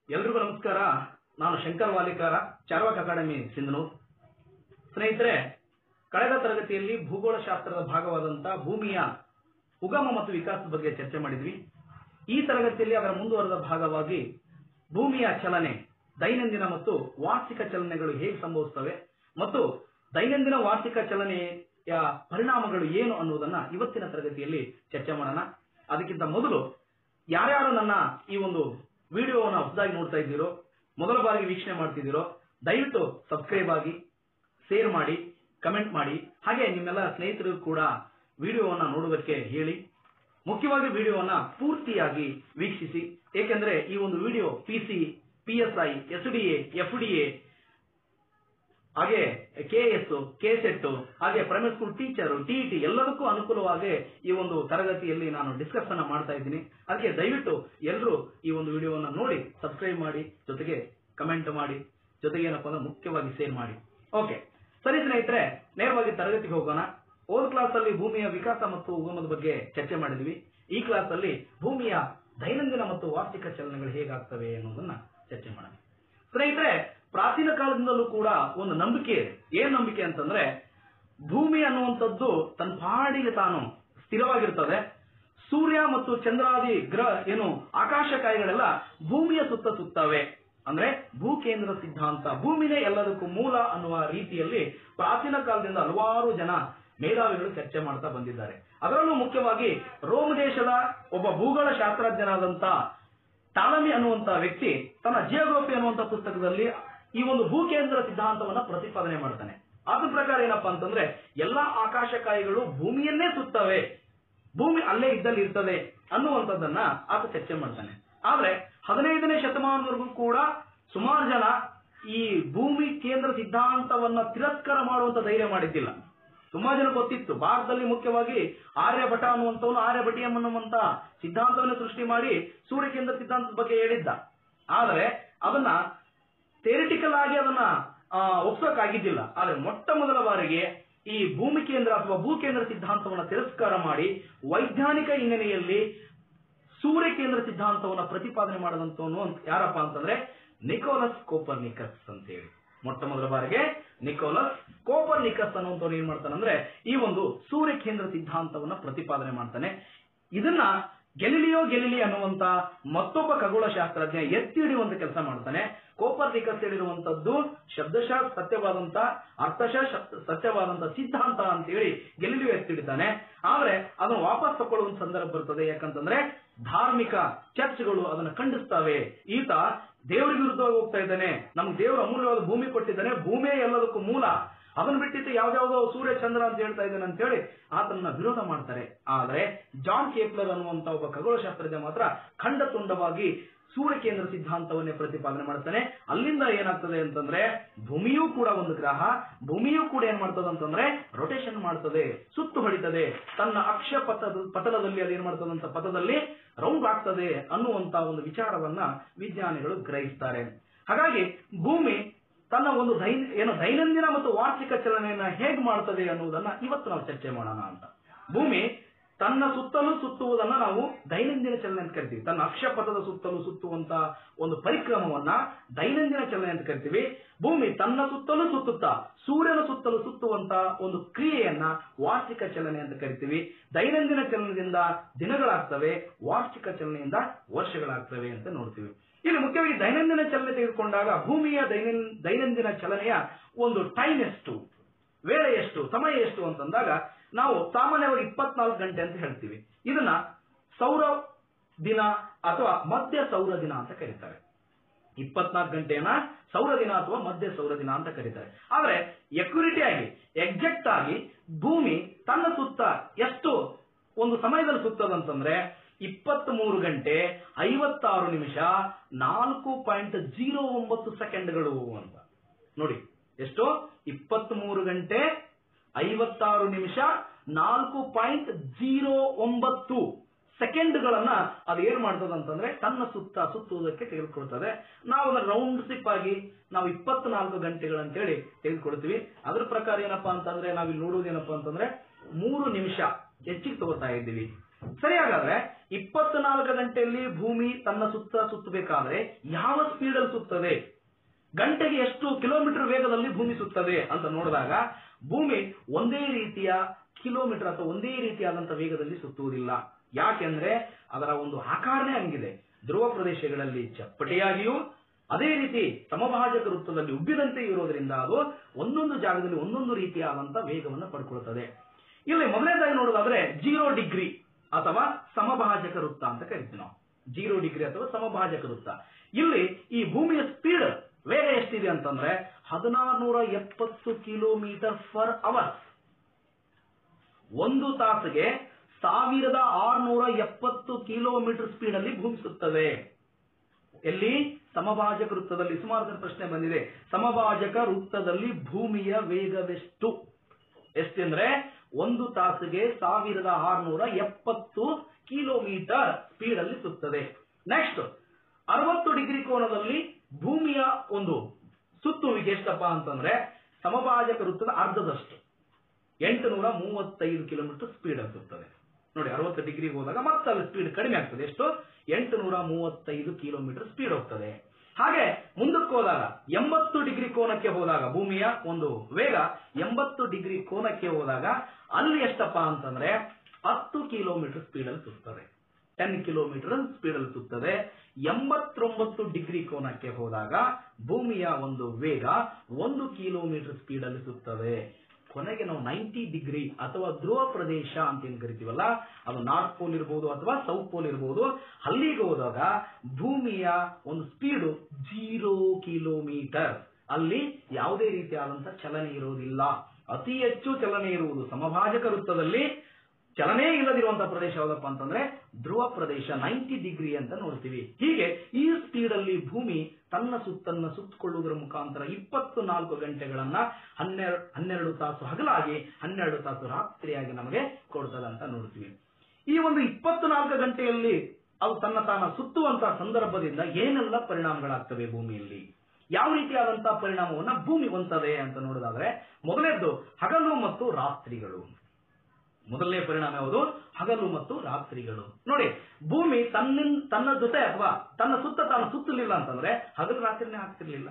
ಎಲ್ರಿಗೂ ನಮಸ್ಕಾರ ನಾನು ಶಂಕರ್ ವಾಲಿಕಾರ ಚಾರ್ವಾಕ್ ಅಕಾಡೆಮಿ ಸಿಂಧನೂರ್ ಸ್ನೇಹಿತರೆ ಕಳೆದ ತರಗತಿಯಲ್ಲಿ ಭೂಗೋಳ ಶಾಸ್ತ್ರದ ಭಾಗವಾದಂತಹ ಭೂಮಿಯ ಉಗಮ ಮತ್ತು ವಿಕಾಸದ ಬಗ್ಗೆ ಚರ್ಚೆ ಮಾಡಿದ್ವಿ ಈ ತರಗತಿಯಲ್ಲಿ ಅದರ ಮುಂದುವರೆದ ಭಾಗವಾಗಿ ಭೂಮಿಯ ಚಲನೆ ದೈನಂದಿನ ಮತ್ತು ವಾರ್ಷಿಕ ಚಲನೆಗಳು ಹೇಗೆ ಸಂಭವಿಸ್ತವೆ ಮತ್ತು ದೈನಂದಿನ ವಾರ್ಷಿಕ ಚಲನೆಯ ಪರಿಣಾಮಗಳು ಏನು ಅನ್ನುವುದನ್ನ ಇವತ್ತಿನ ತರಗತಿಯಲ್ಲಿ ಚರ್ಚೆ ಮಾಡೋಣ ಅದಕ್ಕಿಂತ ಮೊದಲು ಯಾರ್ಯಾರು ನನ್ನ ಈ ಒಂದು ವಿಡಿಯೋವನ್ನು ಹೊಸದಾಗಿ ನೋಡ್ತಾ ಇದ್ದೀರೋ ಮೊದಲ ಬಾರಿಗೆ ವೀಕ್ಷಣೆ ಮಾಡ್ತಿದ್ದೀರೋ ದಯವಿಟ್ಟು ಸಬ್ಸ್ಕ್ರೈಬ್ ಆಗಿ ಶೇರ್ ಮಾಡಿ ಕಮೆಂಟ್ ಮಾಡಿ ಹಾಗೆ ನಿಮ್ಮೆಲ್ಲ ಸ್ನೇಹಿತರಿಗೂ ಕೂಡ ವಿಡಿಯೋವನ್ನ ನೋಡುವುದಕ್ಕೆ ಹೇಳಿ ಮುಖ್ಯವಾಗಿ ವಿಡಿಯೋವನ್ನ ಪೂರ್ತಿಯಾಗಿ ವೀಕ್ಷಿಸಿ ಏಕೆಂದ್ರೆ ಈ ಒಂದು video P C P S I S D A F D A ಹಾಗೆ ಕೆ ಎಸ್ ಕೆ ಸೆಟ್ ಹಾಗೆ ಪ್ರೈಮರಿ ಸ್ಕೂಲ್ ಟೀಚರ್ ಟಿಇಟಿ ಎಲ್ಲದಕ್ಕೂ ಅನುಕೂಲವಾಗಿ ಈ ಒಂದು ತರಗತಿಯಲ್ಲಿ ನಾನು ಡಿಸ್ಕಸ್ ಅನ್ನ ಮಾಡ್ತಾ ಇದ್ದೀನಿ ಅದಕ್ಕೆ ದಯವಿಟ್ಟು ಎಲ್ಲರೂ ಈ ಒಂದು ವಿಡಿಯೋವನ್ನ ನೋಡಿ ಸಬ್ಸ್ಕ್ರೈಬ್ ಮಾಡಿ ಜೊತೆಗೆ ಕಮೆಂಟ್ ಮಾಡಿ ಜೊತೆಗೆ ಏನಪ್ಪಾ ಅಂದ್ರೆ ಮುಖ್ಯವಾಗಿ ಶೇರ್ ಮಾಡಿ ಓಕೆ ಸರಿ ಸ್ನೇಹಿತರೆ ನೇರವಾಗಿ ತರಗತಿಗೆ ಹೋಗೋಣ ಓದ್ ಕ್ಲಾಸ್ ಅಲ್ಲಿ ಭೂಮಿಯ ವಿಕಾಸ ಮತ್ತು ಉಗಮದ ಬಗ್ಗೆ ಚರ್ಚೆ ಮಾಡಿದ್ವಿ ಈ ಕ್ಲಾಸ್ ಅಲ್ಲಿ ಭೂಮಿಯ ದೈನಂದಿನ ಮತ್ತು ವಾರ್ಷಿಕ ಚಲನೆಗಳು ಹೇಗಾಗ್ತವೆ ಅನ್ನೋದನ್ನ ಚರ್ಚೆ ಮಾಡೋಣ ಸ್ನೇಹಿತರೆ ಪ್ರಾಚೀನ ಕಾಲದಿಂದಲೂ ಕೂಡ ಒಂದು ನಂಬಿಕೆ ಇದೆ ಏನ್ ನಂಬಿಕೆ ಅಂತಂದ್ರೆ ಭೂಮಿ ಅನ್ನುವಂಥದ್ದು ತನ್ನ ಪಾಡಿಗೆ ತಾನು ಸ್ಥಿರವಾಗಿರ್ತದೆ ಸೂರ್ಯ ಮತ್ತು ಚಂದ್ರಾದಿ ಗ್ರಹ ಏನು ಆಕಾಶಕಾಯಿಗಳೆಲ್ಲ ಭೂಮಿಯ ಸುತ್ತ ಸುತ್ತವೆ ಅಂದ್ರೆ ಭೂಕೇಂದ್ರ ಸಿದ್ಧಾಂತ ಭೂಮಿನೇ ಎಲ್ಲದಕ್ಕೂ ಮೂಲ ಅನ್ನುವ ರೀತಿಯಲ್ಲಿ ಪ್ರಾಚೀನ ಕಾಲದಿಂದ ಹಲವಾರು ಜನ ಮೇಧಾವಿಗಳು ಚರ್ಚೆ ಮಾಡ್ತಾ ಬಂದಿದ್ದಾರೆ ಅದರಲ್ಲೂ ಮುಖ್ಯವಾಗಿ ರೋಮ್ ದೇಶದ ಒಬ್ಬ ಭೂಗೋಳ ಶಾಸ್ತ್ರಜ್ಞನಾದಂತ ಟಾಲಮಿ ಅನ್ನುವಂತ ವ್ಯಕ್ತಿ ತನ್ನ ಜಿಯೋಗ್ರಫಿ ಅನ್ನುವಂತ ಪುಸ್ತಕದಲ್ಲಿ ಈ ಒಂದು ಭೂಕೇಂದ್ರ ಸಿದ್ಧಾಂತವನ್ನ ಪ್ರತಿಪಾದನೆ ಮಾಡ್ತಾನೆ ಅದ್ರ ಪ್ರಕಾರ ಏನಪ್ಪಾ ಅಂತಂದ್ರೆ ಎಲ್ಲಾ ಆಕಾಶಕಾಯಿಗಳು ಭೂಮಿಯನ್ನೇ ಸುತ್ತವೆ ಭೂಮಿ ಅಲ್ಲೇ ಇದ್ದಲ್ಲಿ ಇರ್ತದೆ ಅನ್ನುವಂಥದ್ದನ್ನ ಆತ ಚರ್ಚೆ ಮಾಡ್ತಾನೆ ಆದ್ರೆ ಹದಿನೈದನೇ ಶತಮಾನದವರೆಗೂ ಕೂಡ ಸುಮಾರು ಜನ ಈ ಭೂಮಿ ಕೇಂದ್ರ ಸಿದ್ಧಾಂತವನ್ನ ತಿರಸ್ಕಾರ ಮಾಡುವಂತ ಧೈರ್ಯ ಮಾಡಿದ್ದಿಲ್ಲ ತುಂಬಾ ಜನ ಗೊತ್ತಿತ್ತು ಭಾರತದಲ್ಲಿ ಮುಖ್ಯವಾಗಿ ಆರ್ಯಭಟ ಅನ್ನುವಂಥವನು ಆರ್ಯಭಟಿಯಂ ಅನ್ನುವಂತ ಸಿದ್ಧಾಂತವನ್ನು ಸೃಷ್ಟಿ ಮಾಡಿ ಸೂರ್ಯ ಕೇಂದ್ರ ಸಿದ್ಧಾಂತದ ಬಗ್ಗೆ ಹೇಳಿದ್ದ ಆದರೆ ಅದನ್ನ ಥಿಯರಿಟಿಕಲ್ ಆಗಿ ಅದನ್ನ ಒಪ್ಸೋಕಾಗಿದ್ದಿಲ್ಲ ಆದ್ರೆ ಮೊಟ್ಟ ಮೊದಲ ಬಾರಿಗೆ ಈ ಭೂಮಿ ಕೇಂದ್ರ ಅಥವಾ ಭೂಕೇಂದ್ರ ಸಿದ್ಧಾಂತವನ್ನ ತಿರಸ್ಕಾರ ಮಾಡಿ ವೈಜ್ಞಾನಿಕ ಹಿನ್ನೆಲೆಯಲ್ಲಿ ಸೂರ್ಯ ಕೇಂದ್ರ ಸಿದ್ಧಾಂತವನ್ನ ಪ್ರತಿಪಾದನೆ ಮಾಡದಂತವನು ಯಾರಪ್ಪ ಅಂತಂದ್ರೆ ನಿಕೋಲಸ್ ಕೋಪರ್ನಿಕಸ್ ಅಂತೇಳಿ ಮೊಟ್ಟ ಮೊದಲ ಬಾರಿಗೆ ನಿಕೋಲಸ್ ಕೋಪರ್ನಿಕಸ್ ಅನ್ನುವಂಥವ್ನು ಏನ್ ಮಾಡ್ತಾನಂದ್ರೆ ಈ ಒಂದು ಸೂರ್ಯ ಕೇಂದ್ರ ಸಿದ್ಧಾಂತವನ್ನ ಪ್ರತಿಪಾದನೆ ಮಾಡ್ತಾನೆ ಇದನ್ನ ಗೆಲಿಲಿಯೋ ಗೆಲಿಲಿ ಅನ್ನುವಂತ ಮತ್ತೊಬ್ಬ ಖಗೋಳ ಶಾಸ್ತ್ರಜ್ಞ ಎತ್ತಿ ಹಿಡಿಯುವಂತ ಕೆಲಸ ಮಾಡ್ತಾನೆ ಕೋಪರ್ನಿಕಸ್ ಹೇಳಿರುವಂತದ್ದು ಶಬ್ದಶಃ ಸತ್ಯವಾದಂತ ಅರ್ಥಶಃ ಸತ್ಯವಾದಂತ ಸಿದ್ಧಾಂತ ಅಂತೇಳಿ ಗೆಲಿಲಿಯೋ ಎತ್ತಿಡ್ತಾನೆ ಆದ್ರೆ ಅದನ್ನು ವಾಪಸ್ ತಗೊಳ್ಳುವಂತ ಸಂದರ್ಭ ಬರ್ತದೆ ಯಾಕಂತಂದ್ರೆ ಧಾರ್ಮಿಕ ಚರ್ಚ್ಗಳು ಅದನ್ನು ಖಂಡಿಸ್ತವೆ ಈತ ದೇವರಿಗೆ ವಿರುದ್ಧವಾಗಿ ಹೋಗ್ತಾ ಇದ್ದಾನೆ ನಮ್ಗೆ ದೇವರ ಅಮೂಲ್ಯವಾದ ಭೂಮಿ ಕೊಟ್ಟಿದ್ದಾನೆ ಭೂಮಿಯೇ ಎಲ್ಲದಕ್ಕೂ ಮೂಲ ಅದನ್ನ ಬಿಟ್ಟಿತ್ತು ಯಾವ್ದಾವ್ದೋ ಸೂರ್ಯ ಚಂದ್ರ ಅಂತ ಹೇಳ್ತಾ ಇದ್ದಾನೆ ಅಂತ ಹೇಳಿ ಆತನ ವಿರೋಧ ಮಾಡ್ತಾರೆ ಆದ್ರೆ ಜಾನ್ ಕೇಪ್ಲರ್ ಅನ್ನುವಂತ ಒಬ್ಬ ಖಗೋಳಶಾಸ್ತ್ರಜ್ಞ ಮಾತ್ರ ಖಂಡ ತುಂಡವಾಗಿ ಸೂರ್ಯ ಕೇಂದ್ರ ಸಿದ್ಧಾಂತವನ್ನೇ ಪ್ರತಿಪಾದನೆ ಮಾಡ್ತಾನೆ ಅಲ್ಲಿಂದ ಏನಾಗ್ತದೆ ಅಂತಂದ್ರೆ ಭೂಮಿಯೂ ಕೂಡ ಒಂದು ಗ್ರಹ ಭೂಮಿಯೂ ಕೂಡ ಏನ್ ಮಾಡ್ತದೆ ಅಂತಂದ್ರೆ ರೊಟೇಷನ್ ಮಾಡ್ತದೆ ಸುತ್ತು ಹೊಡಿತದೆ ತನ್ನ ಅಕ್ಷ ಪಥದ ಪಥದಲ್ಲಿ ಅದು ಏನ್ ಮಾಡ್ತದೆ ಅಂತ ಪಥದಲ್ಲಿ ರೌಂಡ್ ಆಗ್ತದೆ ಅನ್ನುವಂತ ಒಂದು ವಿಚಾರವನ್ನ ವಿಜ್ಞಾನಿಗಳು ಗ್ರಹಿಸ್ತಾರೆ ಹಾಗಾಗಿ ಭೂಮಿ ತನ್ನ ಒಂದು ದೈನ ಏನು ದೈನಂದಿನ ಮತ್ತು ವಾರ್ಷಿಕ ಚಲನೆಯನ್ನ ಹೇಗ್ ಮಾಡ್ತದೆ ಅನ್ನುವುದನ್ನ ಇವತ್ತು ನಾವು ಚರ್ಚೆ ಮಾಡೋಣ ಅಂತ ಭೂಮಿ ತನ್ನ ಸುತ್ತಲೂ ಸುತ್ತುವುದನ್ನ ನಾವು ದೈನಂದಿನ ಚಲನೆ ಅಂತ ಕರಿತೀವಿ ತನ್ನ ಅಕ್ಷಪಥದ ಸುತ್ತಲೂ ಸುತ್ತುವಂತ ಒಂದು ಪರಿಕ್ರಮವನ್ನ ದೈನಂದಿನ ಚಲನೆ ಅಂತ ಕರಿತೀವಿ ಭೂಮಿ ತನ್ನ ಸುತ್ತಲೂ ಸುತ್ತುತ್ತಾ ಸೂರ್ಯನ ಸುತ್ತಲೂ ಸುತ್ತುವಂತ ಒಂದು ಕ್ರಿಯೆಯನ್ನ ವಾರ್ಷಿಕ ಚಲನೆ ಅಂತ ಕರಿತೀವಿ ದೈನಂದಿನ ಚಲನದಿಂದ ದಿನಗಳಾಗ್ತವೆ ವಾರ್ಷಿಕ ಚಲನೆಯಿಂದ ವರ್ಷಗಳಾಗ್ತವೆ ಅಂತ ನೋಡ್ತೀವಿ ಇಲ್ಲಿ ಮುಖ್ಯವಾಗಿ ದೈನಂದಿನ ಚಲನೆ ತೆಗೆದುಕೊಂಡಾಗ ಭೂಮಿಯ ದೈನಂ ದೈನಂದಿನ ಚಲನೆಯ ಒಂದು ಟೈಮ್ ಎಷ್ಟು ವೇಳೆ ಎಷ್ಟು ಸಮಯ ಎಷ್ಟು ಅಂತಂದಾಗ ನಾವು ಸಾಮಾನ್ಯವಾಗಿ ಇಪ್ಪತ್ನಾಲ್ಕು ಗಂಟೆ ಅಂತ ಹೇಳ್ತೀವಿ ಇದನ್ನ ಸೌರ ದಿನ ಅಥವಾ ಮಧ್ಯ ಸೌರ ದಿನ ಅಂತ ಕರೀತಾರೆ ಇಪ್ಪತ್ನಾಲ್ಕು ಗಂಟೆಯನ್ನ ಸೌರ ದಿನ ಅಥವಾ ಮಧ್ಯ ಸೌರ ದಿನ ಅಂತ ಕರೀತಾರೆ ಆದ್ರೆ ಎಕ್ಯುರಿಟಿ ಆಗಿ ಎಕ್ಸಾಕ್ಟ್ ಆಗಿ ಭೂಮಿ ತನ್ನ ಸುತ್ತ ಎಷ್ಟು ಒಂದು ಸಮಯದಲ್ಲಿ ಸುತ್ತದಂತಂದ್ರೆ ಇಪ್ಪತ್ತ್ ಮೂರು ಗಂಟೆ ಐವತ್ತಾರು ನಿಮಿಷ ನಾಲ್ಕು ಪಾಯಿಂಟ್ ಜೀರೋ ಒಂಬತ್ತು ಸೆಕೆಂಡ್ಗಳು ಅಂತ ನೋಡಿ ಎಷ್ಟು ಇಪ್ಪತ್ತ್ ಮೂರು ಗಂಟೆ ಐವತ್ತಾರು ನಿಮಿಷ ನಾಲ್ಕು ಪಾಯಿಂಟ್ ಜೀರೋ ಒಂಬತ್ತು ಸೆಕೆಂಡ್ಗಳನ್ನ ಅದು ಏನ್ ಮಾಡ್ತದೆ ಅಂತಂದ್ರೆ ತನ್ನ ಸುತ್ತ ಸುತ್ತುವುದಕ್ಕೆ ತೆಗೆದುಕೊಳ್ತದೆ ನಾವು ಅದನ್ನ ರೌಂಡ್ ಸಿಪ್ ಆಗಿ ನಾವು ಇಪ್ಪತ್ನಾಲ್ಕು ಗಂಟೆಗಳಂತೇಳಿ ತೆಗೆದುಕೊಳ್ತೀವಿ ಅದ್ರ ಪ್ರಕಾರ ಏನಪ್ಪಾ ಅಂತಂದ್ರೆ ನಾವಿಲ್ಲಿ ನೋಡುವುದೇನಪ್ಪಾ ಅಂತಂದ್ರೆ ಮೂರು ನಿಮಿಷ ಹೆಚ್ಚಿಗೆ ತಗೋತಾ ಇದ್ದೀವಿ ಸರಿ ಹಾಗಾದ್ರೆ ಇಪ್ಪತ್ನಾಲ್ಕು ಗಂಟೆಯಲ್ಲಿ ಭೂಮಿ ತನ್ನ ಸುತ್ತ ಸುತ್ತಬೇಕಾದ್ರೆ ಯಾವ ಸ್ಪೀಡಲ್ಲಿ ಸುತ್ತದೆ ಗಂಟೆಗೆ ಎಷ್ಟು ಕಿಲೋಮೀಟರ್ ವೇಗದಲ್ಲಿ ಭೂಮಿ ಸುತ್ತದೆ ಅಂತ ನೋಡಿದಾಗ ಭೂಮಿ ಒಂದೇ ರೀತಿಯ ಕಿಲೋಮೀಟರ್ ಅಥವಾ ಒಂದೇ ರೀತಿಯಾದಂತಹ ವೇಗದಲ್ಲಿ ಸುತ್ತುವುದಿಲ್ಲ ಯಾಕೆಂದ್ರೆ ಅದರ ಒಂದು ಆಕಾರನೇ ಹಂಗಿದೆ ಧ್ರುವ ಪ್ರದೇಶಗಳಲ್ಲಿ ಚಪ್ಪಟೆಯಾಗಿಯೂ ಅದೇ ರೀತಿ ಸಮಭಾಜಕ ವೃತ್ತದಲ್ಲಿ ಉಬ್ಬಿದಂತೆ ಇರೋದ್ರಿಂದ ಅದು ಒಂದೊಂದು ಜಾಗದಲ್ಲಿ ಒಂದೊಂದು ರೀತಿಯಾದಂತಹ ವೇಗವನ್ನು ಪಡ್ಕೊಳ್ತದೆ ಇಲ್ಲಿ ಮೊದಲನೇದಾಗಿ ನೋಡೋದಾದ್ರೆ ಜೀರೋ ಡಿಗ್ರಿ ಅಥವಾ ಸಮಭಾಜಕ ವೃತ್ತ ಅಂತ ಕರಿತೀವಿ ನಾವು ಜೀರೋ ಡಿಗ್ರಿ ಅಥವಾ ಸಮಭಾಜಕ ವೃತ್ತ ಇಲ್ಲಿ ಈ ಭೂಮಿಯ ಸ್ಪೀಡ್ ವೇಗ ಎಷ್ಟಿದೆ ಅಂತಂದ್ರೆ ಹದಿನಾರುನೂರ ಎಪ್ಪತ್ತು ಕಿಲೋಮೀಟರ್ ಫರ್ ಅವರ್ ಒಂದು ತಾಸಿಗೆ ಸಾವಿರದ ಆರುನೂರ ಎಪ್ಪತ್ತು ಕಿಲೋಮೀಟರ್ ಸ್ಪೀಡ್ ಅಲ್ಲಿ ಭೂಮಿ ಸುತ್ತದೆ ಎಲ್ಲಿ ಸಮಭಾಜಕ ವೃತ್ತದಲ್ಲಿ ಸುಮಾರು ಸಲ ಪ್ರಶ್ನೆ ಬಂದಿದೆ ಸಮಭಾಜಕ ವೃತ್ತದಲ್ಲಿ ಭೂಮಿಯ ವೇಗವೆಷ್ಟು ಎಷ್ಟೆಂದ್ರೆ ಒಂದು ತಾಸಿಗೆ ಸಾವಿರದ ಆರುನೂರ ಎಪ್ಪತ್ತು ಕಿಲೋಮೀಟರ್ ಸ್ಪೀಡ್ ಅಲ್ಲಿ ಸುತ್ತದೆ ನೆಕ್ಸ್ಟ್ ಅರವತ್ತು ಡಿಗ್ರಿ ಕೋನದಲ್ಲಿ ಭೂಮಿಯ ಒಂದು ಸುತ್ತುವಿಗೆ ಎಷ್ಟಪ್ಪ ಅಂತಂದ್ರೆ ಸಮಭಾಜಕ ವೃತ್ತದ ಅರ್ಧದಷ್ಟು ಎಂಟುನೂರ ಮೂವತ್ತೈದು ಕಿಲೋಮೀಟರ್ ಸ್ಪೀಡ್ ಸುತ್ತದೆ ನೋಡಿ ಅರವತ್ತು ಡಿಗ್ರಿ ಹೋದಾಗ ಮತ್ತೆ ಅಲ್ಲಿ ಸ್ಪೀಡ್ ಕಡಿಮೆ ಆಗ್ತದೆ ಎಷ್ಟು ಎಂಟುನೂರ ಮೂವತ್ತೈದು ಕಿಲೋಮೀಟರ್ ಸ್ಪೀಡ್ ಹೋಗ್ತದೆ ಹಾಗೆ ಮುಂದಕ್ಕೆ ಹೋದಾಗ ಎಂಬತ್ತು ಡಿಗ್ರಿ ಕೋನಕ್ಕೆ ಹೋದಾಗ ಭೂಮಿಯ ಒಂದು ವೇಗ ಎಂಬತ್ತು ಡಿಗ್ರಿ ಕೋನಕ್ಕೆ ಹೋದಾಗ ಅಲ್ಲಿ ಎಷ್ಟಪ್ಪ ಅಂತಂದ್ರೆ ಹತ್ತು ಕಿಲೋಮೀಟರ್ ಸ್ಪೀಡ್ ಅಲ್ಲಿ ಸುತ್ತದೆ ಟೆನ್ ಕಿಲೋಮೀಟರ್ ಸ್ಪೀಡ್ ಅಲ್ಲಿ ಸುತ್ತದೆ ಎಂಬತ್ತೊಂಬತ್ತು ಡಿಗ್ರಿ ಕೋನಕ್ಕೆ ಹೋದಾಗ ಭೂಮಿಯ ಒಂದು ವೇಗ ಒಂದು ಕಿಲೋಮೀಟರ್ ಸ್ಪೀಡ್ ಅಲ್ಲಿ ಸುತ್ತದೆ ಕೊನೆಗೆ ನಾವು ನೈಂಟಿ ಡಿಗ್ರಿ ಅಥವಾ ಧ್ರುವ ಪ್ರದೇಶ ಅಂತ ಏನ್ ಕರಿತೀವಲ್ಲ ಅದು ನಾರ್ತ್ ಪೋಲ್ ಇರಬಹುದು ಅಥವಾ ಸೌತ್ ಪೋಲ್ ಇರಬಹುದು ಅಲ್ಲಿಗೆ ಹೋದಾಗ ಭೂಮಿಯ ಒಂದು ಸ್ಪೀಡು ಜೀರೋ ಕಿಲೋಮೀಟರ್ ಅಲ್ಲಿ ಯಾವುದೇ ರೀತಿಯಾದಂತಹ ಚಲನೆ ಇರುವುದಿಲ್ಲ ಅತಿ ಹೆಚ್ಚು ಚಲನೆ ಇರುವುದು ಸಮಭಾಜಕ ವೃತ್ತದಲ್ಲಿ ಚಲನೆ ಇಲ್ಲದಿರುವಂತಹ ಪ್ರದೇಶ ಯಾವ್ದಪ್ಪ ಅಂತಂದ್ರೆ ಧ್ರುವ ಪ್ರದೇಶ ನೈಂಟಿ ಡಿಗ್ರಿ ಅಂತ ನೋಡ್ತೀವಿ ಹೀಗೆ ಈ ಸ್ಪೀಡ್ ಅಲ್ಲಿ ಭೂಮಿ ತನ್ನ ಸುತ್ತನ್ನ ಸುತ್ತಕೊಳ್ಳುವುದರ ಮುಖಾಂತರ ಇಪ್ಪತ್ತು ನಾಲ್ಕು ಗಂಟೆಗಳನ್ನ ಹನ್ನೆರಡು ಹನ್ನೆರಡು ತಾಸು ಹಗಲಾಗಿ ಹನ್ನೆರಡು ತಾಸು ರಾತ್ರಿಯಾಗಿ ನಮಗೆ ಕೊಡ್ತದೆ ಅಂತ ನೋಡ್ತೀವಿ ಈ ಒಂದು ಇಪ್ಪತ್ತು ನಾಲ್ಕು ಗಂಟೆಯಲ್ಲಿ ಅದು ತನ್ನ ತಾನ ಸುತ್ತುವಂತಹ ಸಂದರ್ಭದಿಂದ ಏನೆಲ್ಲ ಪರಿಣಾಮಗಳಾಗ್ತವೆ ಭೂಮಿಯಲ್ಲಿ ಯಾವ ರೀತಿಯಾದಂತಹ ಪರಿಣಾಮವನ್ನ ಭೂಮಿ ಹೊಂದದೆ ಅಂತ ನೋಡೋದಾದ್ರೆ ಮೊದಲನೇದ್ದು ಹಗಲು ಮತ್ತು ರಾತ್ರಿಗಳು ಮೊದಲನೇ ಪರಿಣಾಮ ಯಾವುದು ಹಗಲು ಮತ್ತು ರಾತ್ರಿಗಳು ನೋಡಿ ಭೂಮಿ ತನ್ನ ತನ್ನ ಜೊತೆ ಅಥವಾ ತನ್ನ ಸುತ್ತ ತಾನು ಸುತ್ತಲಿಲ್ಲ ಅಂತಂದ್ರೆ ಹಗಲು ರಾತ್ರಿನೇ ಆಗ್ತಿರ್ಲಿಲ್ಲ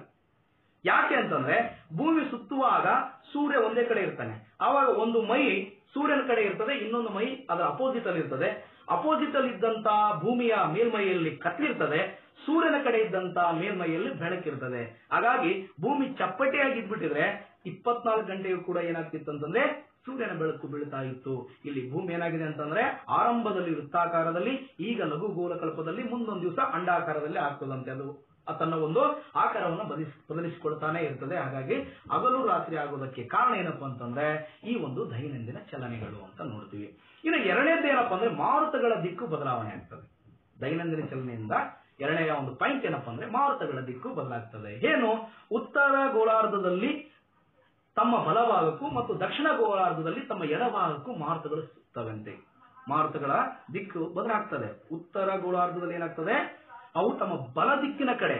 ಯಾಕೆ ಅಂತಂದ್ರೆ ಭೂಮಿ ಸುತ್ತುವಾಗ ಸೂರ್ಯ ಒಂದೇ ಕಡೆ ಇರ್ತಾನೆ ಆವಾಗ ಒಂದು ಮೈ ಸೂರ್ಯನ ಕಡೆ ಇರ್ತದೆ ಇನ್ನೊಂದು ಮೈ ಅದರ ಅಪೋಸಿಟ್ ಅಲ್ಲಿ ಇರ್ತದೆ ಅಪೋಸಿಟ್ ಅಲ್ಲಿ ಇದ್ದಂತ ಭೂಮಿಯ ಮೇಲ್ಮೈಯಲ್ಲಿ ಕತ್ಲಿರ್ತದೆ ಸೂರ್ಯನ ಕಡೆ ಇದ್ದಂತ ಮೇಲ್ಮೈಯಲ್ಲಿ ಬೆಳಕಿರ್ತದೆ ಹಾಗಾಗಿ ಭೂಮಿ ಚಪ್ಪಟೆಯಾಗಿ ಇದ್ಬಿಟ್ಟಿದ್ರೆ ಇಪ್ಪತ್ನಾಲ್ಕು ಗಂಟೆಯೂ ಕೂಡ ಏನಾಗ್ತಿತ್ತು ಅಂತಂದ್ರೆ ಸೂರ್ಯನ ಬೆಳಕು ಬೀಳ್ತಾ ಇತ್ತು ಇಲ್ಲಿ ಭೂಮಿ ಏನಾಗಿದೆ ಅಂತಂದ್ರೆ ಆರಂಭದಲ್ಲಿ ವೃತ್ತಾಕಾರದಲ್ಲಿ ಈಗ ಲಘು ಗೋಲಕಲ್ಪದಲ್ಲಿ ಮುಂದೊಂದು ದಿವಸ ಅಂಡಾಕಾರದಲ್ಲಿ ಆಗ್ತದಂತೆ ಅದು ತನ್ನ ಒಂದು ಆಕಾರವನ್ನು ಬದಲಿಸ್ ಬದಲಿಸಿಕೊಳ್ತಾನೆ ಇರ್ತದೆ ಹಾಗಾಗಿ ಹಗಲು ರಾತ್ರಿ ಆಗೋದಕ್ಕೆ ಕಾರಣ ಏನಪ್ಪಾ ಅಂತಂದ್ರೆ ಈ ಒಂದು ದೈನಂದಿನ ಚಲನೆಗಳು ಅಂತ ನೋಡ್ತೀವಿ ಇನ್ನು ಎರಡನೇದು ಏನಪ್ಪಾ ಅಂದ್ರೆ ಮಾರುತಗಳ ದಿಕ್ಕು ಬದಲಾವಣೆ ಆಗ್ತದೆ ದೈನಂದಿನ ಚಲನೆಯಿಂದ ಎರಡನೆಯ ಒಂದು ಪಾಯಿಂಟ್ ಏನಪ್ಪಾ ಅಂದ್ರೆ ಮಾರುತಗಳ ದಿಕ್ಕು ಬದಲಾಗ್ತದೆ ಏನು ಉತ್ತರ ಗೋಳಾರ್ಧದಲ್ಲಿ ತಮ್ಮ ಬಲಭಾಗಕ್ಕೂ ಮತ್ತು ದಕ್ಷಿಣ ಗೋಳಾರ್ಧದಲ್ಲಿ ತಮ್ಮ ಎಡಭಾಗಕ್ಕೂ ಮಾರುತಗಳು ಸುತ್ತವಂತೆ ಮಾರುತಗಳ ದಿಕ್ಕು ಬದಲಾಗ್ತದೆ ಉತ್ತರ ಗೋಳಾರ್ಧದಲ್ಲಿ ಏನಾಗ್ತದೆ ಅವು ತಮ್ಮ ಬಲ ದಿಕ್ಕಿನ ಕಡೆ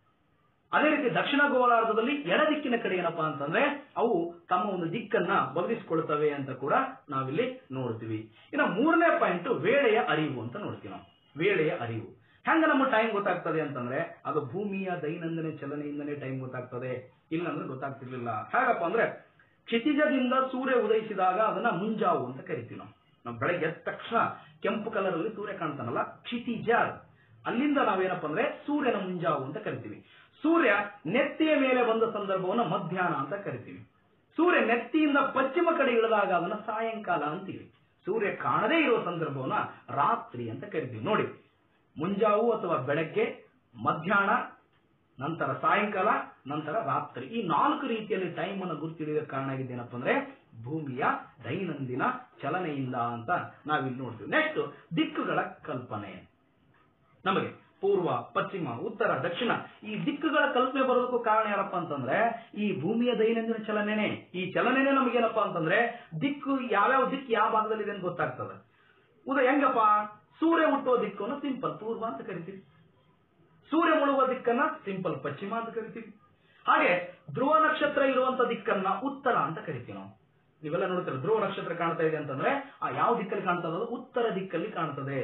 ಅದೇ ರೀತಿ ದಕ್ಷಿಣ ಗೋಳಾರ್ಧದಲ್ಲಿ ಎಡ ದಿಕ್ಕಿನ ಕಡೆ ಏನಪ್ಪಾ ಅಂತಂದ್ರೆ ಅವು ತಮ್ಮ ಒಂದು ದಿಕ್ಕನ್ನ ಬದಲಿಸಿಕೊಳ್ತವೆ ಅಂತ ಕೂಡ ನಾವಿಲ್ಲಿ ನೋಡ್ತೀವಿ ಇನ್ನು ಮೂರನೇ ಪಾಯಿಂಟ್ ವೇಳೆಯ ಅರಿವು ಅಂತ ನೋಡ್ತೀವಿ ನಾವು ವೇಳೆಯ ಅರಿವು ಹೆಂಗ ನಮ್ಮ ಟೈಮ್ ಗೊತ್ತಾಗ್ತದೆ ಅಂತಂದ್ರೆ ಅದು ಭೂಮಿಯ ದೈನಂದಿನ ಚಲನೆಯಿಂದನೇ ಟೈಮ್ ಗೊತ್ತಾಗ್ತದೆ ಇಲ್ಲಂದ್ರೆ ಗೊತ್ತಾಗ್ತಿರ್ಲಿಲ್ಲ ಹೇಗಪ್ಪ ಅಂದ್ರೆ ಕ್ಷಿತಿಜದಿಂದ ಸೂರ್ಯ ಉದಯಿಸಿದಾಗ ಅದನ್ನ ಮುಂಜಾವು ಅಂತ ಕರಿತೀವಿ ನಾವು ನಾವು ಬೆಳಗ್ಗೆ ಎದ್ದ ತಕ್ಷಣ ಕೆಂಪು ಕಲರ್ ಅಲ್ಲಿ ಸೂರ್ಯ ಕಾಣ್ತಾನಲ್ಲ ಕ್ಷಿತಿಜ ಅಲ್ಲಿಂದ ನಾವೇನಪ್ಪ ಅಂದ್ರೆ ಸೂರ್ಯನ ಮುಂಜಾವು ಅಂತ ಕರಿತೀವಿ ಸೂರ್ಯ ನೆತ್ತಿಯ ಮೇಲೆ ಬಂದ ಸಂದರ್ಭವನ್ನ ಮಧ್ಯಾಹ್ನ ಅಂತ ಕರಿತೀವಿ ಸೂರ್ಯ ನೆತ್ತಿಯಿಂದ ಪಶ್ಚಿಮ ಕಡೆ ಇಳಿದಾಗ ಅದನ್ನ ಸಾಯಂಕಾಲ ಅಂತೀವಿ ಸೂರ್ಯ ಕಾಣದೇ ಇರುವ ಸಂದರ್ಭವನ್ನ ರಾತ್ರಿ ಅಂತ ಕರಿತೀವಿ ನೋಡಿ ಮುಂಜಾವು ಅಥವಾ ಬೆಳಗ್ಗೆ ಮಧ್ಯಾಹ್ನ ನಂತರ ಸಾಯಂಕಾಲ ನಂತರ ರಾತ್ರಿ ಈ ನಾಲ್ಕು ರೀತಿಯಲ್ಲಿ ಟೈಮ್ ಅನ್ನು ಗುರುತಿಡಿದ ಕಾರಣ ಆಗಿದ್ದೇನಪ್ಪ ಅಂದ್ರೆ ಭೂಮಿಯ ದೈನಂದಿನ ಚಲನೆಯಿಂದ ಅಂತ ನಾವಿಲ್ಲಿ ನೋಡ್ತೀವಿ ನೆಕ್ಸ್ಟ್ ದಿಕ್ಕುಗಳ ಕಲ್ಪನೆ ನಮಗೆ ಪೂರ್ವ ಪಶ್ಚಿಮ ಉತ್ತರ ದಕ್ಷಿಣ ಈ ದಿಕ್ಕುಗಳ ಕಲ್ಪನೆ ಬರೋದಕ್ಕೂ ಕಾರಣ ಯಾರಪ್ಪ ಅಂತಂದ್ರೆ ಈ ಭೂಮಿಯ ದೈನಂದಿನ ಚಲನೆನೆ ಈ ಚಲನೆನೆ ನಮಗೇನಪ್ಪ ಅಂತಂದ್ರೆ ದಿಕ್ಕು ಯಾವ್ಯಾವ ದಿಕ್ಕು ಯಾವ ಭಾಗದಲ್ಲಿದೆ ಅಂತ ಗೊತ್ತಾಗ್ತದೆ ಉದ ಹೆಂಗಪ್ಪ ಸೂರ್ಯ ಹುಟ್ಟುವ ದಿಕ್ಕನ್ನು ಸಿಂಪಲ್ ಪೂರ್ವ ಅಂತ ಕರಿತೀವಿ ಸೂರ್ಯ ಮುಳುಗುವ ದಿಕ್ಕನ್ನ ಸಿಂಪಲ್ ಪಶ್ಚಿಮ ಅಂತ ಕರಿತೀವಿ ಹಾಗೆ ಧ್ರುವ ನಕ್ಷತ್ರ ಇರುವಂತ ದಿಕ್ಕನ್ನ ಉತ್ತರ ಅಂತ ಕರಿತೀವಿ ನಾವು ನೀವೆಲ್ಲ ನೋಡ್ತೀರ ಧ್ರುವ ನಕ್ಷತ್ರ ಕಾಣ್ತಾ ಇದೆ ಅಂತಂದ್ರೆ ಆ ಯಾವ ದಿಕ್ಕಲ್ಲಿ ಕಾಣ್ತದೆ ಅದು ಉತ್ತರ ದಿಕ್ಕಲ್ಲಿ ಕಾಣ್ತದೆ